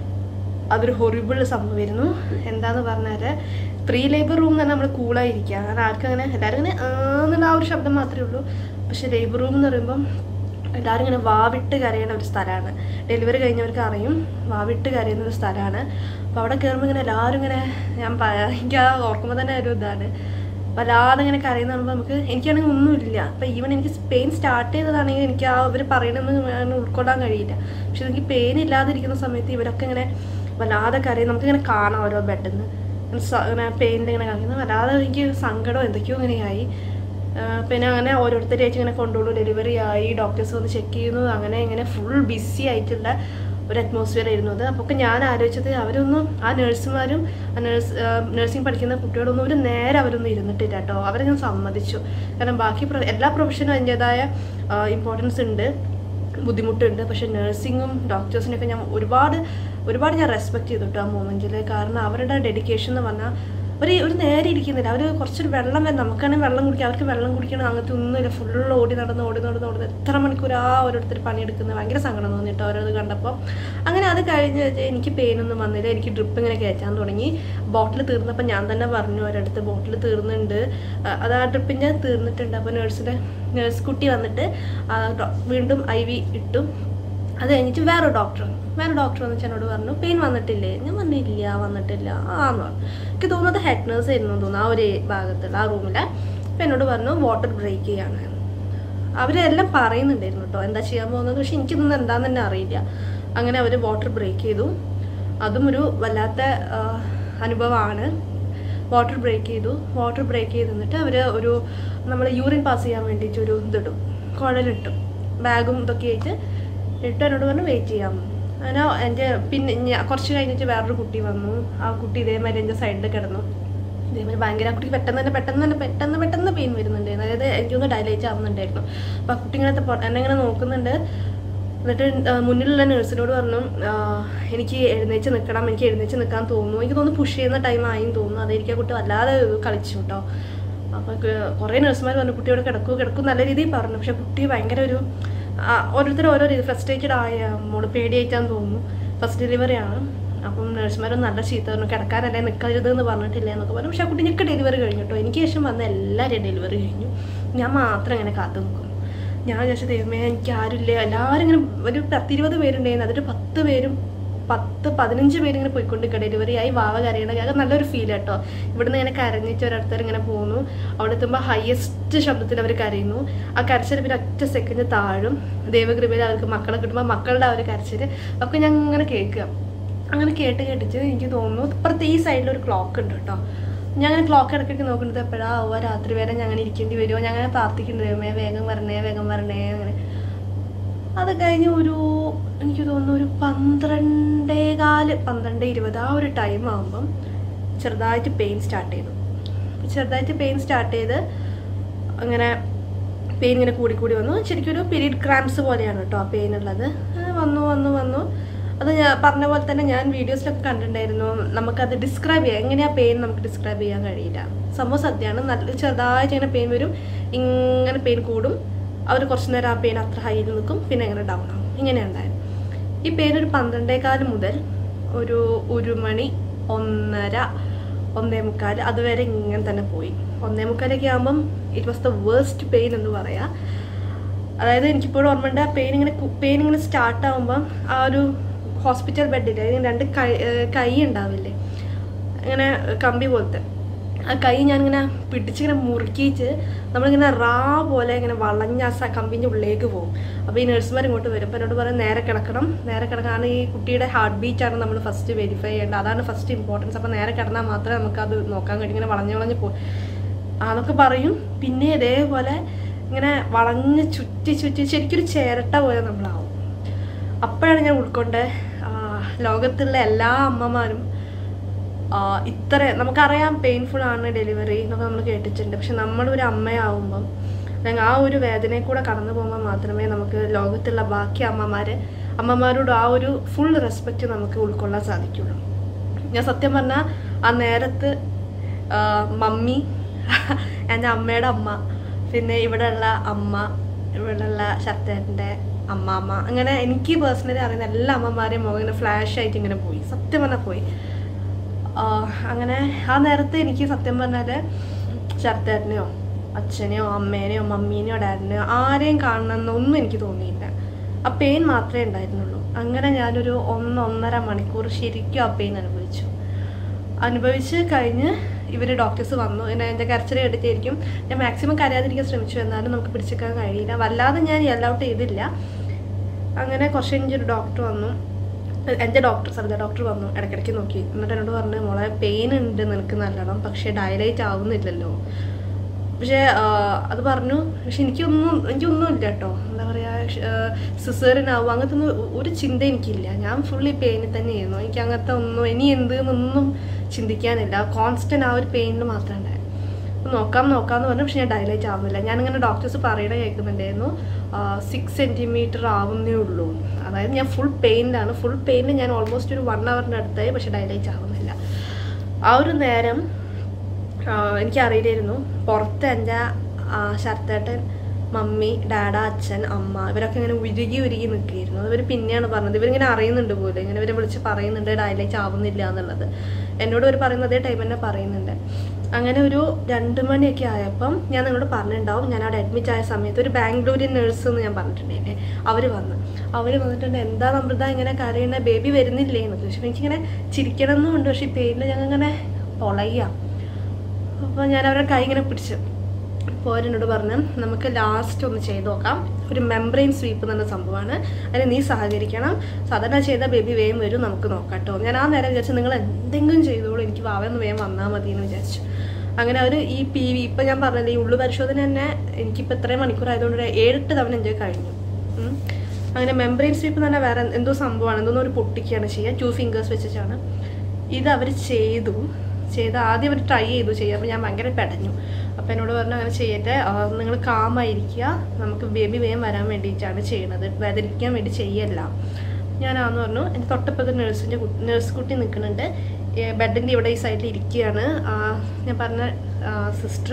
അതൊരു ഹൊറിബിൾ സംഭവമായിരുന്നു എന്താന്ന് പറഞ്ഞാൽ പ്രീ ലേബർ റൂം തന്നെ നമ്മൾ കൂളായിരിക്കുക കാരണം ആർക്കും അങ്ങനെ എല്ലാവരും ഇങ്ങനെ ആ എന്നുള്ള ആ ഒരു ശബ്ദം മാത്രമേ ഉള്ളൂ പക്ഷേ ലേബർ റൂം എന്ന് പറയുമ്പം എല്ലാവരും ഇങ്ങനെ വാവിട്ട് കരയുന്ന ഒരു സ്ഥലമാണ് ഡെലിവറി കഴിഞ്ഞവർക്ക് അറിയും വാവിട്ട് കരയുന്ന ഒരു സ്ഥലമാണ് അപ്പോൾ അവിടെ കയറുമ്പോൾ ഇങ്ങനെ എല്ലാവരും ഇങ്ങനെ ഞാൻ പ- എനിക്ക് ആ ഓർക്കുമ്പോൾ തന്നെ ഒരു ഇതാണ് വല്ലാതെ ഇങ്ങനെ കരയുന്ന കാണുമ്പോൾ നമുക്ക് എനിക്കാണെങ്കിൽ ഒന്നുമില്ല അപ്പം ഈവൻ എനിക്ക് പെയിൻ സ്റ്റാർട്ട് ചെയ്തതാണെങ്കിൽ എനിക്ക് ആ ഇവർ പറയണമെന്ന് ഞാൻ ഉൾക്കൊള്ളാൻ കഴിയില്ല പക്ഷെ എനിക്ക് പെയിൻ ഇല്ലാതിരിക്കുന്ന സമയത്ത് ഇവരൊക്കെ ഇങ്ങനെ വല്ലാതെ കരയും നമുക്കിങ്ങനെ കാണാം ഓരോ ബെഡിൽ നിന്ന് ഇങ്ങനെ പെയിനിൽ ഇങ്ങനെ കാണിക്കുന്നത് വല്ലാതെ എനിക്ക് സങ്കടം എന്തൊക്കെയോ ഇങ്ങനെയായി ആ, പിന്നെ അങ്ങനെ ഓരോരുത്തരായിട്ട് ഇങ്ങനെ കൊണ്ടുപോകുന്നു ഡെലിവറി ആയി ഡോക്ടേഴ്സ് വന്ന് ചെക്ക് ചെയ്യുന്നു അങ്ങനെ ഇങ്ങനെ ഫുൾ ബിസി ആയിട്ടുള്ള ഒരു അറ്റ്മോസ്ഫിയർ ആയിരുന്നു അത് അപ്പോൾ ഞാൻ ആലോചിച്ചത് അവരൊന്നും ആ നഴ്സുമാരും ആ നഴ്സ് നഴ്സിംഗ് പഠിക്കുന്ന കുട്ടികളൊന്നും ഒരു നേരെ അവരൊന്നും ഇരുന്നിട്ടില്ല കേട്ടോ അവരെ ഞാൻ സമ്മതിച്ചു കാരണം ബാക്കി പ്രൊ- എല്ലാ പ്രൊഫഷനും അതിൻ്റെതായ ഇമ്പോർട്ടൻസ് ഉണ്ട് ബുദ്ധിമുട്ടുണ്ട് പക്ഷെ നഴ്സിങ്ങും ഡോക്ടേഴ്സിനൊക്കെ ഞാൻ ഒരുപാട് ഒരുപാട് ഞാൻ റെസ്പെക്ട് ചെയ്തു കേട്ടോ ആ മൊമെൻറ്റിൽ കാരണം അവരുടെ ഡെഡിക്കേഷൻ എന്ന് പറഞ്ഞാൽ ഒരു ഒരു നേരെ ഇരിക്കുന്നില്ല അവർ കുറച്ചൊരു വെള്ളം വരും നമുക്കാണെങ്കിൽ വെള്ളം കുടിക്കുക അവർക്ക് വെള്ളം കുടിക്കണം അങ്ങനത്തെ ഒന്നുമില്ല ഫുൾ ഓടി നടന്ന് ഓടി നടന്ന് ഓടി നടന്ന് എത്ര മണിക്കൂർ ആ ഓരോരുത്തർ പണിയെടുക്കുന്നത് ഭയങ്കര സങ്കടം തോന്നിട്ടോ അവരത് കണ്ടപ്പോൾ അങ്ങനെ അത് കഴിഞ്ഞ് എനിക്ക് പെയിനൊന്നും വന്നില്ല എനിക്ക് ഡ്രിപ്പ് ഇങ്ങനെ കയറ്റാൻ തുടങ്ങി ബോട്ടിൽ തീർന്നപ്പോൾ ഞാൻ തന്നെ പറഞ്ഞു ഒരിടത്ത് ബോട്ടിൽ തീർന്നുണ്ട് ആ, അത് ആ ഡ്രിപ്പിൻ്റെ തീർന്നിട്ടുണ്ട് അപ്പോൾ നേഴ്സിൻ്റെ നേഴ്സ് കുട്ടി വന്നിട്ട് ആ ഡോ- വീണ്ടും ഐ വി ഇട്ടു അത് കഴിഞ്ഞിട്ട് വേറെ ഡോക്ടർ വന്നു വേറെ ഡോക്ടർ വന്നിട്ട് എന്നോട് പറഞ്ഞു പെയിൻ വന്നിട്ടില്ലേ ഞാൻ പറഞ്ഞില്ല വന്നിട്ടില്ല ആന്ന് പറഞ്ഞു എനിക്ക് തോന്നുന്നത് ഹെഡ് നേഴ്സ് ആയിരുന്നു തോന്നുന്നു ആ ഒരു ഭാഗത്തുള്ള ആ റൂമിൽ അപ്പം എന്നോട് പറഞ്ഞു വാട്ടർ ബ്രേക്ക് ചെയ്യാണ് അവരെല്ലാം പറയുന്നുണ്ടായിരുന്നു കേട്ടോ എന്താ ചെയ്യാൻ പോകുന്നത് പക്ഷെ എനിക്കിതൊന്നും എന്താണെന്ന് തന്നെ അറിയില്ല അങ്ങനെ അവർ വാട്ടർ ബ്രേക്ക് ചെയ്തു അതും ഒരു വല്ലാത്ത ആ, അനുഭവമാണ് വാട്ടർ ബ്രേക്ക് ചെയ്തു വാട്ടർ ബ്രേക്ക് ചെയ്ത് നിന്നിട്ട് അവർ ഒരു നമ്മൾ യൂറിൻ പാസ് ചെയ്യാൻ വേണ്ടിയിട്ട് ഒരു ഇതിടും കുഴലിട്ടു ബാഗും ഇതൊക്കെ ആയിട്ട് ഇട്ട് എന്നോട് പറഞ്ഞു വെയിറ്റ് ചെയ്യാം അങ്ങനെ എൻ്റെ പിന്നെ ഞാ- കുറച്ച് കഴിഞ്ഞിട്ട് വേറൊരു കുട്ടി വന്നു ആ കുട്ടി ഇതേമാതിരി എൻ്റെ സൈഡിൽ കിടന്നു ഇതേമാതിരി ഭയങ്കര ആ കുട്ടിക്ക് പെട്ടെന്ന് തന്നെ പെട്ടെന്ന് തന്നെ പെട്ടെന്ന് പെട്ടെന്ന് പെയിൻ വരുന്നുണ്ടായിരുന്നു അതായത് എനിക്കൊന്ന് ഡയലേറ്റ് ആവുന്നുണ്ടായിരുന്നു അപ്പോൾ ആ കുട്ടി ഇങ്ങനെ പൊ- എന്നെ ഇങ്ങനെ നോക്കുന്നുണ്ട് എന്നിട്ട് ആ, മുന്നിലുള്ള നേഴ്സിനോട് പറഞ്ഞു ആ, എനിക്ക് എഴുന്നേച്ച് നിൽക്കണം എനിക്ക് എഴുന്നേച്ച് നിൽക്കാൻ തോന്നുന്നു എനിക്ക് തോന്നുന്നു പുഷ് ചെയ്യുന്ന ടൈം ആയും തോന്നുന്നു അതെനിക്ക് ആ കുട്ടി വല്ലാതെ കളിച്ചു കേട്ടോ അപ്പോൾ കുറേ നഴ്സുമാർ പറഞ്ഞു കുട്ടിയോട് കിടക്കൂ കിടക്കും നല്ല രീതിയിൽ പറഞ്ഞു പക്ഷെ കുട്ടി ഭയങ്കര ഒരു ആ, ഓരോരുത്തർ ഓരോ രീതി ഫ്രസ്ട്രേറ്റഡ് ആയ മോള് പേടിയായിട്ടാന്ന് തോന്നുന്നു ഫസ്റ്റ് ഡെലിവറി ആണ് അപ്പം നഴ്സുമാരൊന്നും നല്ല ചീത്ത പറഞ്ഞു കിടക്കാനല്ലേ നിൽക്കരുത് എന്ന് പറഞ്ഞിട്ടില്ല എന്നൊക്കെ പറഞ്ഞു പക്ഷെ ആ കുട്ടി ഞങ്ങൾക്ക് ഡെലിവറി കഴിഞ്ഞു കേട്ടോ എനിക്ക് ശേഷം വന്ന എല്ലാവരെയും ഡെലിവറി കഴിഞ്ഞു ഞാൻ മാത്രം ഇങ്ങനെ കാത്തു നിൽക്കുന്നു ഞാൻ വിചാരിച്ചു ദൈവമേ എനിക്ക് ആരുമില്ല എല്ലാവരും ഇങ്ങനെ ഒരു പത്തിരുപത് പേരുണ്ടായിരുന്നു അതിൽ പത്ത് പേരും പത്ത് പതിനഞ്ച് പേര് ഇങ്ങനെ പോയിക്കൊണ്ടിരിക്കുക ഡെലിവറി ആയി വാവ കരയണ അത് നല്ലൊരു ഫീൽ കേട്ടോ ഇവിടുന്ന് ഇങ്ങനെ കരഞ്ഞിട്ട് ഒരിടത്തർ ഇങ്ങനെ പോകുന്നു അവിടെ എത്തുമ്പോൾ ഹയസ്റ്റ് ശബ്ദത്തിൽ അവർ കരയുന്നു ആ കരച്ചിൽ പിന്നെ ഒറ്റ സെക്കൻഡ് താഴും ദൈവകൃപയിൽ അവർക്ക് മക്കളെ കിട്ടുമ്പോൾ മക്കളുടെ ആ ഒരു കരച്ചിൽ ഒക്കെ ഞാൻ ഇങ്ങനെ കേൾക്കുക അങ്ങനെ കേട്ട് കേട്ടിട്ട് എനിക്ക് തോന്നുന്നു ഇപ്പുറത്ത് ഈ സൈഡിൽ ഒരു ക്ലോക്ക് ഉണ്ട് കേട്ടോ ഞാൻ അങ്ങനെ ക്ലോക്ക് ഇടയ്ക്കൊക്കെ നോക്കുന്നത് എപ്പോഴാ ഓ രാത്രി വരെ ഞാൻ അങ്ങനെ ഇരിക്കേണ്ടി വരുമോ ഞാൻ അങ്ങനെ പ്രാർത്ഥിക്കുന്നുണ്ട് ദൈവമേ വേഗം വരണേ വേഗം വരണേ അങ്ങനെ അത് കഴിഞ്ഞ് ഒരു എനിക്ക് തോന്നുന്നു ഒരു പന്ത്രണ്ടേ കാല് പന്ത്രണ്ട് ഇരുപത് ആ ഒരു ടൈം ആകുമ്പം ചെറുതായിട്ട് പെയിൻ സ്റ്റാർട്ട് ചെയ്തു ചെറുതായിട്ട് പെയിൻ സ്റ്റാർട്ട് ചെയ്ത് അങ്ങനെ പെയിൻ ഇങ്ങനെ കൂടി കൂടി വന്നു ശരിക്കും ഒരു പീരീഡ് ക്രാംസ് പോലെയാണ് കേട്ടോ ആ പെയിൻ ഉള്ളത് ആ, വന്നു വന്നു വന്നു അത് ഞാൻ പറഞ്ഞ പോലെ തന്നെ ഞാൻ വീഡിയോസിലൊക്കെ കണ്ടിട്ടുണ്ടായിരുന്നു നമുക്കത് ഡിസ്ക്രൈബ് ചെയ്യാം എങ്ങനെയാ പെയിൻ നമുക്ക് ഡിസ്ക്രൈബ് ചെയ്യാൻ കഴിയില്ല സംഭവം സത്യമാണ് നല്ല ചെറുതായിട്ട് ഇങ്ങനെ പെയിൻ വരും ഇങ്ങനെ പെയിൻ കൂടും അവർ കുറച്ച് നേരം ആ പെയിൻ അത്ര ഹൈയിൽ നിൽക്കും പിന്നെ ഇങ്ങനെ ഡൗൺ ആവും ഇങ്ങനെ ഉണ്ടായിരുന്നു ഈ പെയിൻ ഒരു പന്ത്രണ്ടേകാല് മുതൽ ഒരു ഒരു മണി ഒന്നര ഒന്നേ മുക്കാൽ അതുവരെ ഇങ്ങനെ തന്നെ പോയി ഒന്നേ മുക്കാലൊക്കെ ആകുമ്പം it was the worst pain എന്ന് പറയാം അതായത് എനിക്കിപ്പോഴും ഓർമ്മയുണ്ട് ആ പെയിൻ ഇങ്ങനെ പെയിൻ ഇങ്ങനെ സ്റ്റാർട്ട് ആകുമ്പം ആ ഒരു ഹോസ്പിറ്റൽ ബെഡിൽ രണ്ട് കൈ ഏഹ് കൈ ഉണ്ടാവില്ലേ ഇങ്ങനെ കമ്പി പോലത്തെ ആ കൈ ഞാനിങ്ങനെ പിടിച്ചിങ്ങനെ മുറുക്കിയിട്ട് നമ്മളിങ്ങനെ റാ പോലെ ഇങ്ങനെ വളഞ്ഞ ആ സ- കമ്പിൻ്റെ ഉള്ളിലേക്ക് പോകും അപ്പോൾ ഈ നഴ്സുമാർ ഇങ്ങോട്ട് വരും അപ്പോൾ എന്നോട് പറയും നേരെ കിടക്കണം നേരെ കിടക്കാണ് ഈ കുട്ടിയുടെ ഹാർട്ട് ബീറ്റാണ് നമ്മൾ ഫസ്റ്റ് വെരിഫൈ ചെയ്യേണ്ടത് അതാണ് ഫസ്റ്റ് ഇമ്പോർട്ടൻസ് അപ്പോൾ നേരെ കിടന്നാൽ മാത്രമേ നമുക്കത് നോക്കാൻ കഴിയും ഇങ്ങനെ വളഞ്ഞ് വളഞ്ഞ് പോകും അതൊക്കെ പറയും പിന്നെ ഇതേപോലെ ഇങ്ങനെ വളഞ്ഞ് ചുറ്റി ചുറ്റി ശരിക്കൊരു ചേരട്ട പോലെ നമ്മളാവും അപ്പോഴാണ് ഞാൻ ഉൾക്കൊണ്ട് ആ, ലോകത്തുള്ള എല്ലാ അമ്മമാരും ആ, ഇത്ര നമുക്കറിയാം പെയിൻഫുൾ ആണ് ഡെലിവറി എന്നൊക്കെ നമ്മൾ കേട്ടിട്ടുണ്ട് പക്ഷെ നമ്മളൊരു അമ്മയാവുമ്പം അല്ലെങ്കിൽ ആ ഒരു വേദനയിൽ കൂടെ കടന്നു പോകുമ്പോൾ മാത്രമേ നമുക്ക് ലോകത്തുള്ള ബാക്കി അമ്മമാർ അമ്മമാരോട് ആ ഒരു ഫുൾ റെസ്പെക്റ്റ് നമുക്ക് ഉൾക്കൊള്ളാൻ സാധിക്കുള്ളൂ ഞാൻ സത്യം പറഞ്ഞാൽ ആ നേരത്ത് ആ, മമ്മി എൻ്റെ അമ്മയുടെ അമ്മ പിന്നെ ഇവിടെയുള്ള അമ്മ ഇവിടെയുള്ള ശക്തേട്ടൻ്റെ അമ്മാമ്മ അങ്ങനെ എനിക്ക് പേഴ്സണലി അറിയുന്ന എല്ലാ അമ്മമാരെയും മുഖം ഇങ്ങനെ ഫ്ലാഷ് ആയിട്ട് ഇങ്ങനെ പോയി സത്യം പറഞ്ഞാൽ പോയി ആ, അങ്ങനെ ആ നേരത്തെ എനിക്ക് സത്യം പറഞ്ഞാൽ ശരത്തേട്ടനെയോ അച്ഛനെയോ അമ്മേനെയോ മമ്മീനെയോ ഡാഡിനെയോ ആരെയും കാണണമെന്നൊന്നും എനിക്ക് തോന്നിയില്ല ആ പെയിൻ മാത്രമേ ഉണ്ടായിരുന്നുള്ളൂ അങ്ങനെ ഞാനൊരു ഒന്നൊന്നര മണിക്കൂർ ശരിക്കും ആ പെയിൻ അനുഭവിച്ചു അനുഭവിച്ച് കഴിഞ്ഞ് ഇവർ ഡോക്ടേഴ്സ് വന്നു എന്നെ എൻ്റെ കരച്ചിൽ കേട്ടിട്ടായിരിക്കും ഞാൻ മാക്സിമം കരയാതിരിക്കാൻ ശ്രമിച്ചു എന്നാലും നമുക്ക് പിടിച്ചെടുക്കാൻ കഴിയില്ല വല്ലാതെ ഞാൻ ഔട്ട് ചെയ്തില്ല അങ്ങനെ കുറച്ച് കഴിഞ്ഞൊരു ഡോക്ടർ വന്നു എൻ്റെ ഡോക്ടർ സർജ ഡോക്ടർ വന്നു ഇടയ്ക്കിടയ്ക്ക് നോക്കി എന്നിട്ട് എന്നോട് പറഞ്ഞു മോളെ പെയിൻ ഉണ്ട് നിനക്ക് നല്ലോണം പക്ഷേ ഡയലൈറ്റ് ആവുന്നില്ലല്ലോ പക്ഷേ ആ, അത് പറഞ്ഞു പക്ഷെ എനിക്കൊന്നും എനിക്കൊന്നും ഇല്ല കേട്ടോ എന്താ പറയുക സിസേറിനാവും അങ്ങനത്തെ ഒന്നും ഒരു ചിന്ത എനിക്കില്ല ഞാൻ ഫുള്ളി പെയിനിൽ തന്നെയായിരുന്നു എനിക്ക് അങ്ങനത്തെ ഒന്നും ഇനി എന്ത് എന്നൊന്നും ചിന്തിക്കാനില്ല കോൺസ്റ്റന്റ് ആ ഒരു പെയിനിൽ മാത്രമേ ഉണ്ടായിരുന്നു അപ്പോൾ നോക്കാം നോക്കാമെന്ന് പറഞ്ഞു പക്ഷെ ഞാൻ ഡയലൈറ്റ് ആവുന്നില്ല ഞാനിങ്ങനെ ഡോക്ടേഴ്സ് പറയണ കേൾക്കുന്നുണ്ടായിരുന്നു സിക്സ് സെൻറ്റിമീറ്റർ ആവുന്നേ ഉള്ളൂ അതായത് ഞാൻ ഫുൾ പെയിനിലാണ് ഫുൾ പെയിനിൽ ഞാൻ ഓൾമോസ്റ്റ് ഒരു വൺ അവറിൻ്റെ അടുത്തായി പക്ഷെ ഡയലൈറ്റ് ആവുന്നില്ല ആ ഒരു നേരം ആഹ് എനിക്കറിയില്ലായിരുന്നു പുറത്ത് എൻ്റെ ശരത്തേട്ടൻ മമ്മി ഡാഡ അച്ഛൻ അമ്മ ഇവരൊക്കെ ഇങ്ങനെ ഉരുകി ഉരുകി നിൽക്കുകയായിരുന്നു ഇവർ പിന്നെയാണ് പറഞ്ഞത് ഇവരിങ്ങനെ അറിയുന്നുണ്ട് പോലും ഇങ്ങനെ ഇവരെ വിളിച്ച് പറയുന്നുണ്ട് ഡയലൈറ്റ് ആവുന്നില്ല എന്നുള്ളത് എന്നോട് ഒരു പറയുന്ന അതേ ടൈം തന്നെ പറയുന്നുണ്ട് അങ്ങനെ ഒരു രണ്ട് മണിയൊക്കെ ആയപ്പം ഞാൻ നിങ്ങളോട് പറഞ്ഞിട്ടുണ്ടാവും ഞാൻ അവിടെ അഡ്മിറ്റ് ആയ സമയത്ത് ഒരു ബാംഗ്ലൂരിയൻ നേഴ്സ് എന്ന് ഞാൻ പറഞ്ഞിട്ടുണ്ടായില്ലേ അവർ വന്ന് അവർ വന്നിട്ടുണ്ട് എന്താ അമൃത ഇങ്ങനെ കരയണ ബേബി വരുന്നില്ലേ എന്നൊക്കെ പക്ഷെ എനിക്കിങ്ങനെ ചിരിക്കണം എന്നുണ്ട് പക്ഷേ ഈ പേരിൽ ഞങ്ങൾ ഇങ്ങനെ പൊളയ്യാം അപ്പോൾ ഞാൻ അവരുടെ കൈ ഇങ്ങനെ പിടിച്ചു അപ്പോൾ അവരെന്നോട് പറഞ്ഞു നമുക്ക് ലാസ്റ്റ് ഒന്ന് ചെയ്ത് നോക്കാം ഒരു മെംബ്രെയിൻ സ്വീപ്പ് എന്ന് പറഞ്ഞ സംഭവമാണ് അതിന് നീ സഹകരിക്കണം സാധാരണ ചെയ്ത ബേബി വേഗം വരും നമുക്ക് നോക്കാം കേട്ടോ ഞാൻ ആ നേരം വിചാരിച്ചു നിങ്ങൾ എന്തെങ്കിലും ചെയ്തോളൂ എനിക്ക് വാവയൊന്ന് വേഗം വന്നാൽ മതി എന്ന് വിചാരിച്ചു അങ്ങനെ അവർ ഈ പി വി ഇപ്പം ഞാൻ പറഞ്ഞില്ലേ ഈ ഉള്ളു പരിശോധന തന്നെ എനിക്കിപ്പോൾ ഇത്രയും മണിക്കൂർ ആയതുകൊണ്ട് ഒരു ഏഴെട്ട് തവണ എൻജോയ് കഴിഞ്ഞു ഉം. അങ്ങനെ മെംബ്രെയിൻ സ്വീപ്പ് എന്ന് പറഞ്ഞാൽ വേറെ എന്തോ സംഭവമാണ് എന്തോന്നും ഒരു പൊട്ടിക്കുകയാണ് ചെയ്യുക ടു ഫിംഗേഴ്സ് വെച്ചിട്ടാണ് ഇത് അവർ ചെയ്തു ചെയ്ത് ആദ്യം അവർ ട്രൈ ചെയ്തു ചെയ്യാം അപ്പോൾ ഞാൻ ഭയങ്കര പെടഞ്ഞു അപ്പോൾ എന്നോട് പറഞ്ഞു അങ്ങനെ ചെയ്യട്ടെ നിങ്ങൾ കാമായിരിക്കുക നമുക്ക് ബേബി വേഗം വരാൻ വേണ്ടിയിട്ടാണ് ചെയ്യണത് വേദനിക്കാൻ വേണ്ടി ചെയ്യല്ല ഞാനാന്ന് പറഞ്ഞു എൻ്റെ തൊട്ടപ്പുറത്ത് നഴ്സിൻ്റെ നഴ്സ് കുട്ടി നിൽക്കുന്നുണ്ട് ബെഡിൻ്റെ ഇവിടെ ഈ സൈഡിൽ ഇരിക്കുകയാണ് ആ, ഞാൻ പറഞ്ഞ സിസ്റ്റർ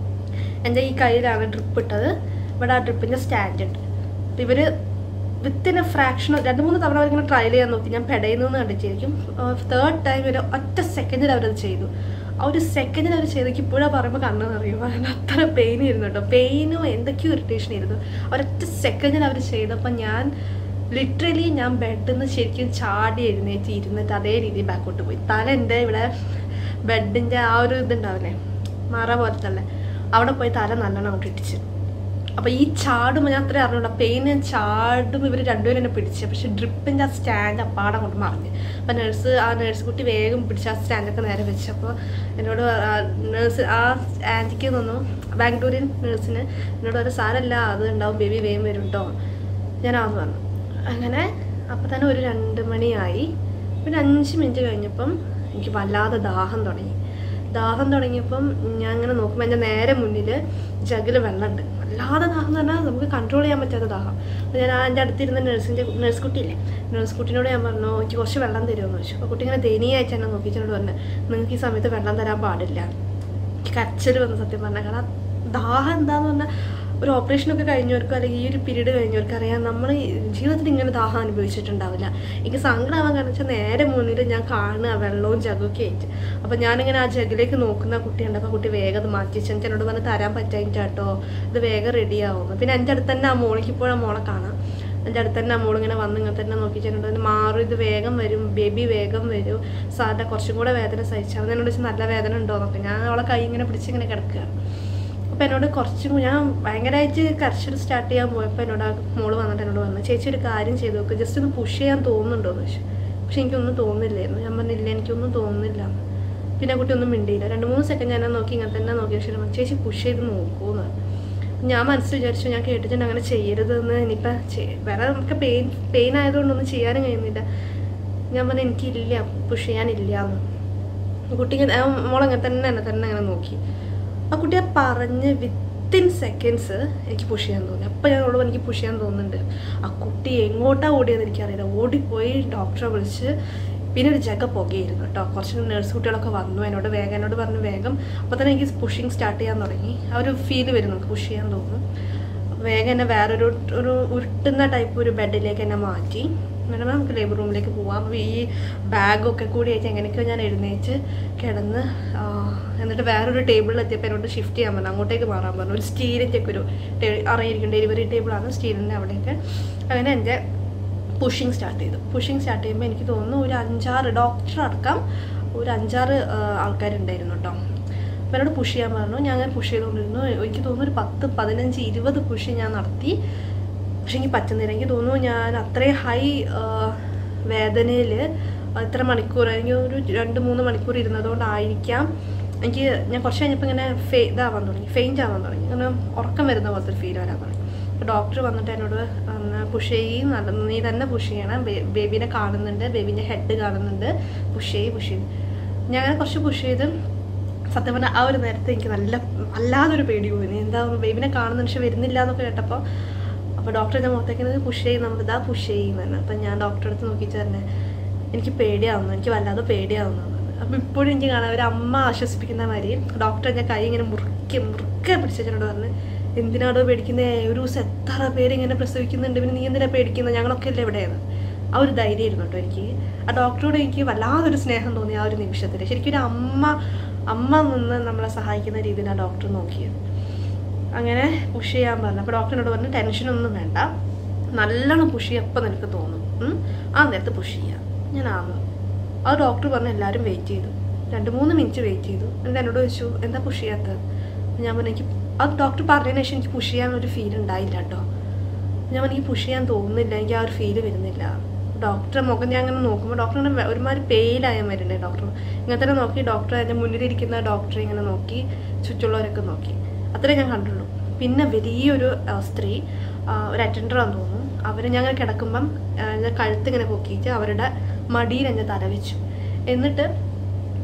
എൻ്റെ ഈ കയ്യിലാണ് ഡ്രിപ്പ് ഇട്ടത് ഇവിടെ ആ ഡ്രിപ്പിൻ്റെ സ്റ്റാൻഡ് ഉണ്ട് അപ്പോൾ ഇവർ വിത്തിൻ എ ഫ്രാക്ഷൻ രണ്ട് മൂന്ന് തവണ അവരിങ്ങനെ ട്രയൽ ചെയ്യാൻ നോക്കി ഞാൻ പെടയുന്നു കണ്ടിട്ടായിരിക്കും തേർഡ് ടൈം ഒരു ഒറ്റ സെക്കൻഡിൽ അവരത് ചെയ്തു ആ ഒരു സെക്കൻഡിൽ അവർ ചെയ്തെങ്കിൽ ഇപ്പോഴാണ് പറയുമ്പോൾ കണ്ണ് നിറയും കാരണം അത്ര പെയിൻ ഇരുന്നു കേട്ടോ പെയിനും എന്തൊക്കെയോ ഇറിറ്റേഷൻ ഇരുന്നു ഒരൊറ്റ സെക്കൻഡിൽ അവർ ചെയ്തപ്പോൾ ഞാൻ ലിറ്ററലി ഞാൻ ബെഡിൽ നിന്ന് ശരിക്കും ചാടി എഴുന്നേറ്റ് ഇരുന്നിട്ട് അതേ രീതിയിൽ ബാക്കോട്ട് പോയി തല എൻ്റെ ഇവിടെ ബെഡിൻ്റെ ആ ഒരു ഇതുണ്ടാവില്ലേ മറ പോലത്തെ അല്ലേ അവിടെ പോയി തല നല്ലോണം അങ്ങോട്ട് ഇടിച്ച് അപ്പോൾ ഈ ചാടുമ്പോൾ ഞാൻ അത്രയും അറിഞ്ഞൂടാ പെയിൻ ഞാൻ ചാടുമ്പോൾ ഇവർ രണ്ടുപേരും എന്നെ പിടിച്ച് പക്ഷെ ഡ്രിപ്പിൻ്റെ ആ സ്റ്റാൻഡ് അപ്പാടെ കൊണ്ട് മറിഞ്ഞ് അപ്പോൾ നേഴ്സ് ആ നേഴ്സ് കുട്ടി വേഗം പിടിച്ച് ആ സ്റ്റാൻഡൊക്കെ നേരെ വെച്ച് അപ്പോൾ എന്നോട് നേഴ്സ് ആ ആൻറ്റിക്ക് തോന്നുന്നു ബാംഗ്ലൂരിൽ നേഴ്സിന് എന്നോട് ഒരു സാരല്ല അത് ഉണ്ടാവും ബേബി വേഗം വരും കേട്ടോ ഞാനാന്ന് പറഞ്ഞു അങ്ങനെ അപ്പോൾ തന്നെ ഒരു രണ്ട് മണിയായി ഒരു അഞ്ച് മിനിറ്റ് കഴിഞ്ഞപ്പം എനിക്ക് വല്ലാതെ ദാഹം തുടങ്ങി ദാഹം തുടങ്ങിയപ്പം ഞാൻ അങ്ങനെ നോക്കുമ്പോൾ എൻ്റെ നേരെ മുന്നിൽ ജഗിൽ വെള്ളമുണ്ട് വല്ലാതെ ദാഹം എന്ന് പറഞ്ഞാൽ നമുക്ക് കൺട്രോൾ ചെയ്യാൻ പറ്റാത്ത ദാഹം അപ്പോൾ ഞാൻ ആ എൻ്റെ അടുത്തിരുന്ന നഴ്സിൻ്റെ നഴ്സ് കുട്ടിയില്ലേ നഴ്സ് കുട്ടീനോട് ഞാൻ പറഞ്ഞു എനിക്ക് കുറച്ച് വെള്ളം തരുമെന്ന് ചോദിച്ചു അപ്പോൾ കുട്ടി ഇങ്ങനെ ദയനീയമായിട്ട് എന്നെ നോക്കിച്ചോണ്ട് പറഞ്ഞു നിങ്ങൾക്ക് ഈ സമയത്ത് വെള്ളം തരാൻ പാടില്ല എനിക്ക് കരച്ചിൽ വന്നു സത്യം പറഞ്ഞാൽ കാരണം ദാഹം എന്താന്ന് പറഞ്ഞാൽ ഒരു ഓപ്പറേഷനൊക്കെ കഴിഞ്ഞവർക്ക് അല്ലെങ്കിൽ ഈ ഒരു പീരീഡ് കഴിഞ്ഞവർക്ക് അറിയാം നമ്മൾ ജീവിതത്തിൽ ഇങ്ങനെ ദാഹം അനുഭവിച്ചിട്ടുണ്ടാവില്ല എനിക്ക് സങ്കടമാവാൻ കാരണം വെച്ചാൽ നേരെ മുന്നിൽ ഞാൻ കാണുക വെള്ളവും ജഗൊക്കെ ആയിട്ട് അപ്പോൾ ഞാനിങ്ങനെ ആ ജഗിലേക്ക് നോക്കുന്ന കുട്ടിയുണ്ട് അപ്പോൾ കുട്ടി വേഗം അത് മാറ്റി വെച്ച് എനിക്ക് എന്നോട് പറഞ്ഞ് തരാൻ പറ്റായിട്ട് കേട്ടോ ഇത് വേഗം റെഡി ആവുന്നു പിന്നെ എൻ്റെ അടുത്ത് തന്നെ ആ മോളിക്ക് ഇപ്പോഴും ആ മോളെ കാണാം എൻ്റെ അടുത്ത് തന്നെ ആ മോളിങ്ങനെ വന്ന് ഇങ്ങനെ തന്നെ നോക്കി ചെന്നിട്ട് മാറും ഇത് വേഗം വരും ബേബി വേഗം വരും സാറിൻ്റെ കുറച്ചും കൂടെ വേദന സഹിച്ചാൽ അവൻ എന്നോട് ചോദിച്ചു നല്ല വേദന ഉണ്ടോ എന്നൊക്കെ ഞാൻ അവളെ കൈ ഇങ്ങനെ പിടിച്ചിങ്ങനെ കിടക്കുകയാണ് അപ്പോൾ എന്നോട് കുറച്ചും കൂടി- ഞാൻ ഭയങ്കരമായിട്ട് കരച്ചിൽ സ്റ്റാർട്ട് ചെയ്യാൻ പോയപ്പോൾ എന്നോട് ആ മോള് വന്നിട്ട് എന്നോട് പറഞ്ഞു ചേച്ചി ഒരു കാര്യം ചെയ്ത് നോക്ക് ജസ്റ്റ് ഒന്ന് പുഷ് ചെയ്യാൻ തോന്നുന്നുണ്ടോ എന്ന് ചോദിച്ചു പക്ഷെ എനിക്കൊന്നും തോന്നുന്നില്ലായിരുന്നു ഞാൻ പറഞ്ഞില്ല എനിക്കൊന്നും തോന്നുന്നില്ല എന്ന്. പിന്നെ ആ കുട്ടി ഒന്നും മിണ്ടിയില്ല രണ്ട് മൂന്ന് സെക്കൻഡ് ഞാൻ നോക്കി ഇങ്ങനെ തന്നെ നോക്കിയ ശേഷം പറഞ്ഞു, ചേച്ചി പുഷ് ചെയ്ത് നോക്കൂന്ന് പറഞ്ഞു. ഞാൻ മനസ്സിൽ വിചാരിച്ചു ഞാൻ കേട്ടിട്ടുണ്ട് അങ്ങനെ ചെയ്യരുതെന്ന് ഇനിയിപ്പോൾ വേറെ നമുക്ക് പെയിൻ പെയിൻ ആയതുകൊണ്ടൊന്നും ചെയ്യാനും കഴിയുന്നില്ല ഞാൻ പറഞ്ഞു എനിക്കില്ല പുഷ് ചെയ്യാനില്ല എന്ന് കുട്ടി ഇങ്ങനെ- ആ മോളങ്ങനെ തന്നെ എന്നെ തന്നെ അങ്ങനെ നോക്കി ആ കുട്ടിയെ പറഞ്ഞ് വിത്തിൻ സെക്കൻഡ്സ് എനിക്ക് പുഷ് ചെയ്യാൻ തോന്നി അപ്പം ഞാൻ അവളോട് എനിക്ക് പുഷ് ചെയ്യാൻ തോന്നുന്നുണ്ട് ആ കുട്ടി എങ്ങോട്ടാ ഓടിയെന്ന് എനിക്കറിയില്ല ഓടിപ്പോയി ഡോക്ടറെ വിളിച്ച് പിന്നെ ഒരു ജഗ പുകയായിരുന്നു കേട്ടോ കുറച്ച് നഴ്സ് കുട്ടികളൊക്കെ വന്നു എന്നോട് വേഗം എന്നോട് പറഞ്ഞു വേഗം അപ്പോൾ തന്നെ എനിക്ക് പുഷിങ് സ്റ്റാർട്ട് ചെയ്യാൻ തുടങ്ങി ആ ഒരു ഫീൽ വരും നമുക്ക് പുഷ് ചെയ്യാൻ തോന്നും വേഗം എന്നെ വേറൊരു ഒരു ഉരുട്ടുന്ന ടൈപ്പ് ഒരു ബെഡിലേക്ക് എന്നെ മാറ്റി എന്നിട്ട് നമുക്ക് ലേബർ റൂമിലേക്ക് പോവാം അപ്പോൾ ഈ ബാഗൊക്കെ കൂടി ആയിട്ട് എങ്ങനെയൊക്കെയോ ഞാൻ എഴുന്നേറ്റ് കിടന്ന് ആ, എന്നിട്ട് വേറൊരു ടേബിളിൽ എത്തിയപ്പോൾ എന്നോട് ഷിഫ്റ്റ് ചെയ്യാൻ പറഞ്ഞു അങ്ങോട്ടേക്ക് മാറാൻ പറഞ്ഞു ഒരു സ്റ്റീലിൻ്റെ ഒക്കെ ഒരു ടേ- അറിയിരിക്കും ഡെലിവറി ടേബിളാണ് സ്റ്റീലിൻ്റെ അവിടെയൊക്കെ അങ്ങനെ എൻ്റെ പുഷിങ് സ്റ്റാർട്ട് ചെയ്തു പുഷിങ് സ്റ്റാർട്ട് ചെയ്യുമ്പോൾ എനിക്ക് തോന്നുന്നു ഒരു അഞ്ചാറ് ഡോക്ടർ അടക്കം ഒരു അഞ്ചാറ് ആ, ആൾക്കാരുണ്ടായിരുന്നു കേട്ടോ അപ്പോൾ എന്നോട് പുഷ് ചെയ്യാൻ പറഞ്ഞു ഞാൻ അങ്ങനെ പുഷ് ചെയ്തുകൊണ്ടിരുന്നു എനിക്ക് തോന്നുന്നു ഒരു പത്ത് പതിനഞ്ച് ഇരുപത് പുഷ് ഞാൻ നടത്തി പക്ഷെ എനിക്ക് പറ്റുന്നില്ല എനിക്ക് തോന്നുന്നു ഞാൻ അത്രയും ഹൈ വേദനയിൽ ഇത്ര മണിക്കൂർ എനിക്ക് ഒരു രണ്ട് മൂന്ന് മണിക്കൂർ ഇരുന്നതുകൊണ്ടായിരിക്കാം എനിക്ക് ഞാൻ കുറച്ച് കഴിഞ്ഞപ്പോൾ ഇങ്ങനെ ഫെ ഇതാവാൻ തുടങ്ങി ഫെയിൻറ്റ് ആവാൻ തുടങ്ങി അങ്ങനെ ഉറക്കം വരുന്ന പോലത്തെ ഒരു ഫീൽ വരാൻ തുടങ്ങി അപ്പോൾ ഡോക്ടർ വന്നിട്ട് എന്നോട് പുഷ് ചെയ്യും നല്ല നീ തന്നെ പുഷ് ചെയ്യണം ബേബീനെ കാണുന്നുണ്ട് ബേബീൻ്റെ ഹെഡ് കാണുന്നുണ്ട് പുഷ് ചെയ്യ് പുഷ് ചെയ്യും ഞാൻ അങ്ങനെ കുറച്ച് പുഷ് ചെയ്ത് സത്യം പറഞ്ഞാൽ ആ ഒരു നേരത്തെ എനിക്ക് നല്ല വല്ലാതൊരു പേടി പോയി എന്താ ബേബിനെ കാണുന്ന പക്ഷെ വരുന്നില്ല എന്നൊക്കെ കേട്ടപ്പോൾ അപ്പോൾ ഡോക്ടർ എൻ്റെ മുഖത്തേക്ക് പുഷ് ചെയ്യും നമ്മൾ ഇതാ പുഷ് ചെയ്യുമെന്ന് അപ്പം ഞാൻ ഡോക്ടറെ അടുത്ത് നോക്കിയിട്ട് തന്നെ എനിക്ക് പേടിയാവുന്നു എനിക്ക് വല്ലാതെ പേടിയാവുന്നു അപ്പോൾ ഇപ്പോഴും എനിക്ക് കാണാം ഒരു അമ്മ ആശ്വസിപ്പിക്കുന്ന മാതിരി ഡോക്ടർ എൻ്റെ കൈ ഇങ്ങനെ മുറുക്കി മുറുക്കെ പിടിച്ചിട്ടുണ്ട് പറഞ്ഞ് എന്തിനാടോ പേടിക്കുന്നത് ഒരു ദിവസം എത്ര പേര് ഇങ്ങനെ പ്രസവിക്കുന്നുണ്ട് പിന്നെ നീ എന്തിനാ പേടിക്കുന്നത് ഞങ്ങളൊക്കെ അല്ലേ എവിടെയാണ് ആ ഒരു ധൈര്യമായിരുന്നു കേട്ടോ എനിക്ക് ആ ഡോക്ടറോട് എനിക്ക് വല്ലാതൊരു സ്നേഹം തോന്നി ആ ഒരു നിമിഷത്തിൽ ശരിക്കും ഒരു അമ്മ അമ്മ നിന്ന് നമ്മളെ സഹായിക്കുന്ന രീതിയിൽ ആ ഡോക്ടർ നോക്കിയത് അങ്ങനെ പുഷ് ചെയ്യാൻ പറഞ്ഞു അപ്പോൾ ഡോക്ടറിനോട് പറഞ്ഞു ടെൻഷനൊന്നും വേണ്ട നല്ലോണം പുഷ് ചെയ്യാൻ എപ്പോൾ നിനക്ക് തോന്നും ഉം. ആ നേരത്ത് പുഷ് ചെയ്യാം ഞാൻ ആന്ന് ആ ഡോക്ടർ പറഞ്ഞു എല്ലാവരും വെയിറ്റ് ചെയ്തു രണ്ട് മൂന്ന് മിനിറ്റ് വെയിറ്റ് ചെയ്തു എന്നിട്ട് എന്നോട് ചോദിച്ചു എന്താ പുഷ് ചെയ്യാത്തത് അപ്പോൾ ഞാൻ പറഞ്ഞു എനിക്ക് ആ ഡോക്ടർ പറഞ്ഞതിന് ശേഷം എനിക്ക് പുഷ് ചെയ്യാൻ ഒരു ഫീൽ ഉണ്ടായില്ല കേട്ടോ ഞാൻ പറഞ്ഞു, എനിക്ക് പുഷ് ചെയ്യാൻ തോന്നുന്നില്ല എനിക്ക് ആ ഒരു ഫീല് വരുന്നില്ല ഡോക്ടറെ മുഖം ഞാൻ അങ്ങനെ നോക്കുമ്പോൾ ഡോക്ടർ ഇങ്ങനെ ഒരുമാതിരി പെയിലായ മരുന്നേ ഡോക്ടർ ഇങ്ങനെ തന്നെ നോക്കി ഡോക്ടർ എൻ്റെ മുന്നിലിരിക്കുന്ന ഡോക്ടറെ ഇങ്ങനെ നോക്കി ചുറ്റുള്ളവരൊക്കെ നോക്കി അത്രേ ഞാൻ കണ്ടുള്ളൂ പിന്നെ വലിയൊരു ആ, സ്ത്രീ ആ, ഒരു അറ്റൻഡറാന്ന് തോന്നുന്നു അവർ ഞങ്ങൾ കിടക്കുമ്പം ആ, ഞാൻ കഴുത്ത് ഇങ്ങനെ പൊക്കിയിട്ട് അവരുടെ മടിയിൽ എൻ്റെ തല വെച്ചു എന്നിട്ട്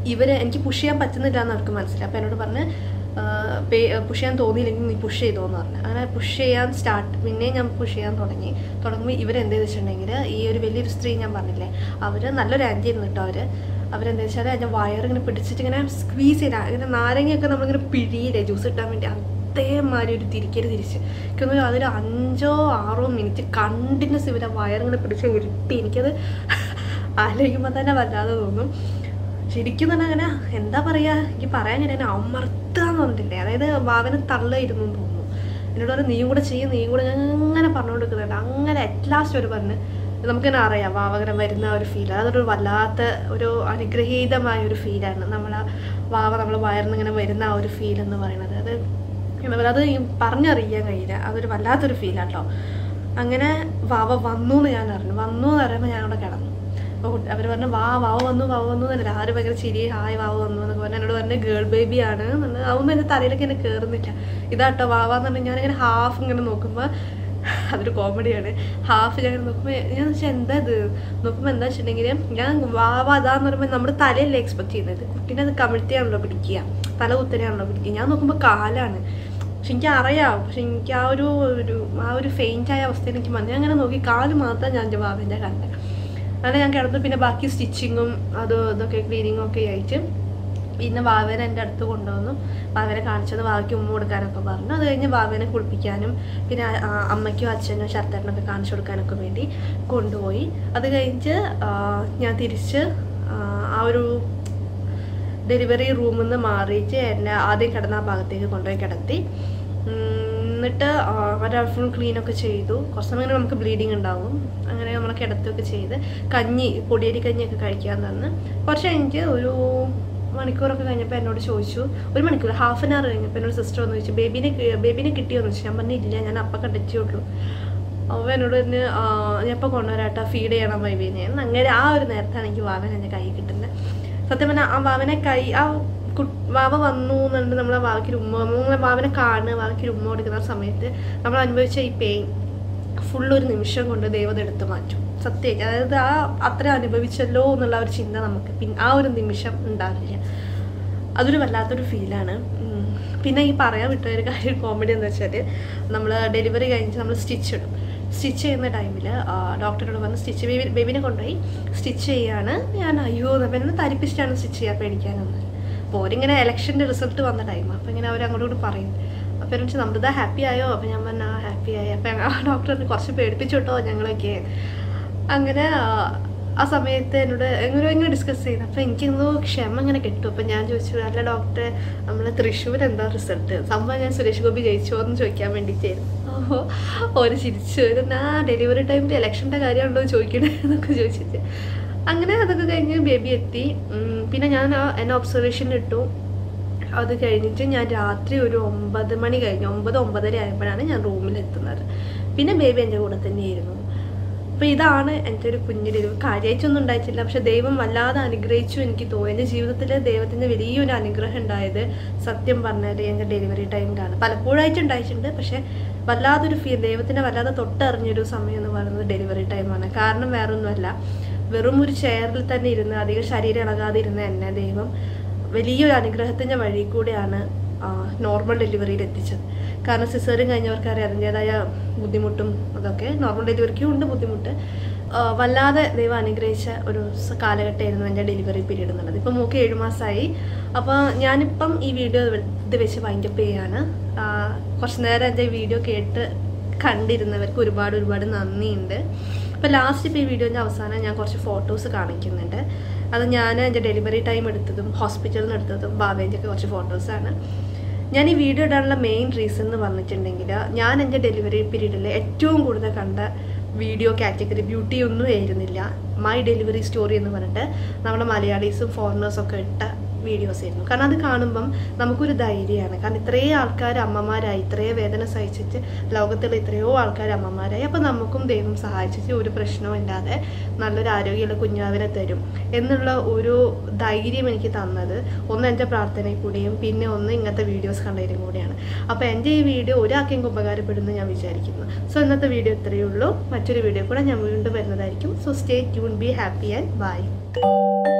ഇവർ എനിക്ക് പുഷ് ചെയ്യാൻ പറ്റുന്നില്ല എന്ന് അവർക്ക് മനസ്സിലായി അപ്പോൾ എന്നോട് പറഞ്ഞ് പുഷ് ചെയ്യാൻ തോന്നിയില്ലെങ്കിൽ നീ പുഷ് ചെയ്തോന്ന് പറഞ്ഞു അങ്ങനെ പുഷ് ചെയ്യാൻ സ്റ്റാർട്ട് പിന്നെ ഞാൻ പുഷ് ചെയ്യാൻ തുടങ്ങി തുടങ്ങുമ്പോൾ ഇവരെന്ത് വെച്ചിട്ടുണ്ടെങ്കിൽ ഈ ഒരു വലിയൊരു സ്ത്രീ ഞാൻ പറഞ്ഞില്ലേ അവർ നല്ലൊരു ആൻറ്റി ആയിരുന്നു കേട്ടോ അവർ അവരെന്താ വെച്ചാൽ അതിൻ്റെ വയറിങ്ങനെ പിടിച്ചിട്ട് ഇങ്ങനെ സ്ക്വീസ് ചെയ്ത ഇങ്ങനെ നാരങ്ങയൊക്കെ നമ്മളിങ്ങനെ പിഴിയില്ലേ ജ്യൂസ് ഇട്ടാൻ വേണ്ടി അതേമാതിരി ഒരു തിരിക്കല് തിരിച്ച് എനിക്കൊന്ന് അതൊരു അഞ്ചോ ആറോ മിനിറ്റ് കണ്ടിന്യൂസ് ഇവരെ വയറിങ്ങനെ പിടിച്ച് ഉരുട്ടി എനിക്കത് ആലോചിക്കുമ്പോൾ തന്നെ വല്ലാതെ തോന്നും ശരിക്കും തന്നെ അങ്ങനെ എന്താ പറയുക എനിക്ക് പറയാൻ ഞാൻ എന്നെ അമർത്തുക എന്ന് പറഞ്ഞിട്ടില്ലേ അതായത് വാവനെ തള്ളയിരുന്നു എന്ന് തോന്നുന്നു എന്നോട് പറഞ്ഞു നീയും കൂടെ ചെയ്യും നീയും കൂടെ ഞാൻ അങ്ങനെ പറഞ്ഞുകൊണ്ടിരിക്കുന്നുണ്ട് അങ്ങനെ അറ്റ് ലാസ്റ്റ് ഒരു പറഞ്ഞ് നമുക്കിങ്ങനെ അറിയാം വാവകനെ വരുന്ന ആ ഒരു ഫീൽ അതൊരു വല്ലാത്ത ഒരു അനുഗ്രഹീതമായ ഒരു ഫീലാണ് നമ്മൾ ആ വാവ നമ്മൾ വയറിന്ന് ഇങ്ങനെ വരുന്ന ആ ഒരു ഫീൽ എന്ന് പറയുന്നത് അത് എന്താ പറയുക അത് ഈ പറഞ്ഞറിയാൻ കഴിയില്ല അതൊരു വല്ലാത്തൊരു ഫീലാട്ടോ അങ്ങനെ വാവ വന്നു എന്ന് ഞാൻ അറിഞ്ഞു വന്നു എന്ന് പറയുമ്പോൾ ഞാൻ അവിടെ കിടന്നു അപ്പോൾ അവർ പറഞ്ഞു വാ വാവ് വന്നു വാവ് വന്നു എന്നല്ല ആരും ഭയങ്കര ചിരി ഹായ് വാവ് വന്നു എന്നൊക്കെ പറഞ്ഞു എന്നോട് പറഞ്ഞു ഗേൾ ബേബി ആണ് എന്ന് അതൊന്നും എൻ്റെ തലയിലേക്ക് എന്നെ കയറുന്നില്ല ഇതാട്ടോ വാവാന്ന് പറഞ്ഞാൽ ഞാനിങ്ങനെ ഹാഫ് ഇങ്ങനെ നോക്കുമ്പോൾ അതൊരു കോമഡിയാണ് ഹാഫ് ഞാൻ ഇങ്ങനെ നോക്കുമ്പോൾ ഞാൻ വെച്ചാൽ എന്താ ഇത് നോക്കുമ്പോൾ എന്താ വെച്ചിട്ടുണ്ടെങ്കിൽ ഞാൻ വാവ അതാന്ന് പറയുമ്പോൾ നമ്മുടെ തലയല്ലേ എക്സ്പെക്ട് ചെയ്യുന്നത് കുട്ടീനെ അത് കമിഴ്ത്തിയാണല്ലോ പിടിക്കുക തല കുത്തനെയാണല്ലോ പിടിക്കുക ഞാൻ നോക്കുമ്പോൾ കാലാണ് പക്ഷെ എനിക്ക് അറിയാം പക്ഷെ എനിക്ക് ആ ഒരു ഒരു ആ ഒരു ഫെയിൻ്റ് ആയ അവസ്ഥയിൽ എനിക്ക് മതി അങ്ങനെ നോക്കി കാല് മാത്രം ഞാൻ എൻ്റെ വാവിൻ്റെ കണ്ടത് അങ്ങനെ ഞാൻ കിടന്നു പിന്നെ ബാക്കി സ്റ്റിച്ചിങ്ങും അത് ഇതൊക്കെ ക്ലീനിങ്ങും ഒക്കെ ആയിട്ട് പിന്നെ വാവേനെ എൻ്റെ അടുത്ത് കൊണ്ടുവന്നു വാവേനെ കാണിച്ചത് വാവയ്ക്ക് ഉമ്മ കൊടുക്കാനൊക്കെ പറഞ്ഞു അത് കഴിഞ്ഞ് വാവേനെ കുളിപ്പിക്കാനും പിന്നെ ആ, അമ്മയ്ക്കും അച്ഛനും ശരത്തേട്ടനൊക്കെ കാണിച്ചു കൊടുക്കാനൊക്കെ വേണ്ടി കൊണ്ടുപോയി അത് കഴിഞ്ഞ് ആ, ഞാൻ തിരിച്ച് ആ, ആ ഒരു ഡെലിവറി റൂമിൽ നിന്ന് മാറിയിട്ട് എന്നെ ആദ്യം കിടന്ന ആ ഭാഗത്തേക്ക് കൊണ്ടുപോയി കിടത്തി ഉം, എന്നിട്ട് അവരെ ഫുൾ ക്ലീനൊക്കെ ചെയ്തു കുറച്ച് സമയം ഇങ്ങനെ നമുക്ക് ബ്ലീഡിങ് ഉണ്ടാവും അങ്ങനെ നമ്മൾ കിടത്തുകയൊക്കെ ചെയ്ത് കഞ്ഞി പൊടിയരി കഞ്ഞിയൊക്കെ കഴിക്കാൻ തന്ന് കുറച്ച് കഴിഞ്ഞിട്ട് ഒരു മണിക്കൂറൊക്കെ കഴിഞ്ഞപ്പോൾ എന്നോട് ചോദിച്ചു ഒരു മണിക്കൂർ ഹാഫ് ആൻ അവർ കഴിഞ്ഞപ്പോൾ എന്നോട് സിസ്റ്റർ വന്ന് ചോദിച്ചു ബേബീനെ ബേബീനെ കിട്ടിയോന്ന് ചോദിച്ചു ഞാൻ പറഞ്ഞു ഇല്ല ഞാൻ അപ്പം കണ്ടെച്ചേ ഉള്ളൂ അവ എന്നോട് തന്നെ ഞാൻ ഇപ്പോൾ കൊണ്ടുവരാട്ടോ ഫീഡ് ചെയ്യണം ബേബീനെ എന്ന് അങ്ങനെ ആ ഒരു നേരത്താണ് എനിക്ക് വാവൻ എൻ്റെ കൈ കിട്ടുന്നത് സത്യം പറഞ്ഞാൽ ആ വാവനെ കൈ ആ കു- വാവ വന്നു എന്നുണ്ട് നമ്മൾ ആ വാവയ്ക്ക് ഒരു ഉമ്മ നമ്മളെ വാവനെ കാണുക വാവയ്ക്ക് ഒരു ഉമ്മ കൊടുക്കുന്ന ആ സമയത്ത് നമ്മൾ അനുഭവിച്ച ഈ പെയിൻ ഫുൾ ഒരു നിമിഷം കൊണ്ട് ദൈവം എടുത്ത് മാറ്റും സത്യം അതായത് ആ അത്ര അനുഭവിച്ചല്ലോ എന്നുള്ള ഒരു ചിന്ത നമുക്ക് പിന്നെ ആ ഒരു നിമിഷം ഉണ്ടാവില്ല അതൊരു വല്ലാത്തൊരു ഫീലാണ് പിന്നെ ഈ പറയാൻ വിട്ട ഒരു കാര്യം കോമഡി എന്ന് വെച്ചാൽ നമ്മൾ ഡെലിവറി കഴിഞ്ഞ് നമ്മൾ സ്റ്റിച്ച് ഇടും സ്റ്റിച്ച് ചെയ്യുന്ന ടൈമിൽ ഡോക്ടറോട് വന്ന് സ്റ്റിച്ച് ബേബി ബേബിനെ കൊണ്ടുപോയി സ്റ്റിച്ച് ചെയ്യാണ് ഞാൻ അയ്യോ എന്നെ തരിപ്പിച്ചിട്ടാണ് സ്റ്റിച്ച് ചെയ്യാൻ പേടിക്കാനൊന്നും അപ്പോൾ ഓരിങ്ങനെ ഇലക്ഷൻ്റെ റിസൾട്ട് വന്ന ടൈം അപ്പോൾ ഇങ്ങനെ അവർ അങ്ങോട്ട് കൂടി പറയും അപ്പോൾ എന്ന് വെച്ചാൽ നമ്മളിതാ ഹാപ്പി ആയോ അപ്പോൾ ഞാൻ പറഞ്ഞാൽ ആ ഹാപ്പി ആയി അപ്പോൾ ആ ഡോക്ടർ കുറച്ച് പേടിപ്പിച്ചു കേട്ടോ ഞങ്ങളൊക്കെ അങ്ങനെ ആ, ആ സമയത്ത് എന്നോട് എങ്ങനെ ഇങ്ങനെ ഡിസ്കസ് ചെയ്തു അപ്പോൾ എനിക്കെന്തോ ക്ഷമ ഇങ്ങനെ കിട്ടും അപ്പോൾ ഞാൻ ചോദിച്ചു അല്ല ഡോക്ടറെ നമ്മൾ തൃശ്ശൂർ എന്താ റിസൾട്ട് സംഭവം ഞാൻ സുരേഷ് ഗോപി ജയിച്ചോ എന്ന് ചോദിക്കാൻ വേണ്ടിയിട്ടായിരുന്നു അപ്പോൾ ഒരു ചിരിച്ചു എന്നാ ഡെലിവറി ടൈമിൽ ഇലക്ഷൻ്റെ കാര്യമുണ്ടോ ചോദിക്കണേ എന്നൊക്കെ ചോദിച്ചിട്ട് അങ്ങനെ അതൊക്കെ കഴിഞ്ഞ് ബേബി എത്തി ഉം, പിന്നെ ഞാൻ ആ എന്നെ ഒബ്സർവേഷനിൽ ഇട്ടു അത് കഴിഞ്ഞിട്ട് ഞാൻ രാത്രി ഒരു ഒമ്പത് മണി കഴിഞ്ഞ് ഒമ്പത് ഒമ്പതര ആയപ്പോഴാണ് ഞാൻ റൂമിൽ എത്തുന്നത് പിന്നെ ബേബി എൻ്റെ കൂടെ തന്നെയായിരുന്നു അപ്പോൾ ഇതാണ് എൻ്റെ ഒരു കുഞ്ഞു ഡെലിവറി കാര്യമായിട്ടൊന്നും ഉണ്ടായിട്ടില്ല പക്ഷെ ദൈവം വല്ലാതെ അനുഗ്രഹിച്ചു എനിക്ക് തോന്നി എൻ്റെ ജീവിതത്തിൽ ദൈവത്തിൻ്റെ വലിയൊരു അനുഗ്രഹം ഉണ്ടായത് സത്യം പറഞ്ഞാൽ എൻ്റെ ഡെലിവറി ടൈമിലാണ് പലപ്പോഴായിട്ട് ഉണ്ടായിട്ടുണ്ട് പക്ഷെ വല്ലാതൊരു ഫീൽ ദൈവത്തിനെ വല്ലാതെ തൊട്ടറിഞ്ഞൊരു സമയം എന്ന് പറയുന്നത് ഡെലിവറി ടൈമാണ് കാരണം വേറൊന്നുമല്ല വെറും ഒരു ചെയറിൽ തന്നെ ഇരുന്ന് അധികം ശരീരം ഇളകാതെ ഇരുന്ന എന്നെ ദൈവം വലിയൊരു അനുഗ്രഹത്തിൻ്റെ വഴി കൂടെയാണ് നോർമൽ ഡെലിവറിയിൽ എത്തിച്ചത് കാരണം സിസേറിയൻ കഴിഞ്ഞവർക്ക് അറിയാം അതിൻ്റെതായ ബുദ്ധിമുട്ടും അതൊക്കെ നോർമൽ ഡെലിവറിക്കും ഉണ്ട് ബുദ്ധിമുട്ട് ആ, വല്ലാതെ ദൈവം അനുഗ്രഹിച്ച ഒരു സ- കാലഘട്ടമായിരുന്നു എൻ്റെ ഡെലിവറി പീരീഡ് എന്നുള്ളത് ഇപ്പം മൂക്ക് ഏഴ് മാസമായി അപ്പോൾ ഞാനിപ്പം ഈ വീഡിയോ ഇത് വെച്ച് വൈൻഡപ്പ് ചെയ്യാണ് ആ, കുറച്ച് നേരം എൻ്റെ വീഡിയോ കേട്ട് കണ്ടിരുന്നവർക്ക് ഒരുപാട് ഒരുപാട് നന്ദിയുണ്ട് അപ്പോൾ ലാസ്റ്റ് ഇപ്പോൾ ഈ വീഡിയോൻ്റെ അവസാനം ഞാൻ കുറച്ച് ഫോട്ടോസ് കാണിക്കുന്നുണ്ട് അത് ഞാൻ എൻ്റെ ഡെലിവറി ടൈം എടുത്തതും ഹോസ്പിറ്റലിൽ നിന്ന് എടുത്തതും ബാബേൻ്റെ ഒക്കെ കുറച്ച് ഫോട്ടോസാണ് ഞാൻ ഈ വീഡിയോ ഇടാനുള്ള മെയിൻ റീസൺ എന്ന് പറഞ്ഞിട്ടുണ്ടെങ്കിൽ ഞാൻ എൻ്റെ ഡെലിവറി പീരീഡിൽ ഏറ്റവും കൂടുതൽ കണ്ട വീഡിയോ കാറ്റഗറി ബ്യൂട്ടി ഒന്നും ആയിരുന്നില്ല മൈ ഡെലിവറി സ്റ്റോറി എന്ന് പറഞ്ഞിട്ട് നമ്മുടെ മലയാളീസും ഫോറിനേഴ്സും ഒക്കെ ഇട്ട വീഡിയോസ് ആയിരുന്നു കാരണം അത് കാണുമ്പം നമുക്കൊരു ധൈര്യമാണ് കാരണം ഇത്രയും ആൾക്കാർ അമ്മമാരായി ഇത്രയും വേദന സഹിച്ചിട്ട് ലോകത്തുള്ള എത്രയോ ആൾക്കാർ അമ്മമാരായി അപ്പോൾ നമുക്കും ദൈവം സഹായിച്ചിട്ട് ഒരു പ്രശ്നവും ഇല്ലാതെ നല്ലൊരു ആരോഗ്യമുള്ള കുഞ്ഞാവിനെ തരും എന്നുള്ള ഒരു ധൈര്യം എനിക്ക് തന്നത് ഒന്ന് എൻ്റെ പ്രാർത്ഥനയിൽ കൂടിയും പിന്നെ ഒന്ന് ഇങ്ങനത്തെ വീഡിയോസ് കണ്ടതിലും കൂടിയാണ് അപ്പോൾ എൻ്റെ ഈ വീഡിയോ ഒരാൾക്കെങ്കിലും ഉപകാരപ്പെടുമെന്ന് ഞാൻ വിചാരിക്കുന്നു സോ ഇന്നത്തെ വീഡിയോ ഇത്രയേ ഉള്ളൂ മറ്റൊരു വീഡിയോ കൂടെ ഞാൻ വീണ്ടും വരുന്നതായിരിക്കും so stay tune be happy and by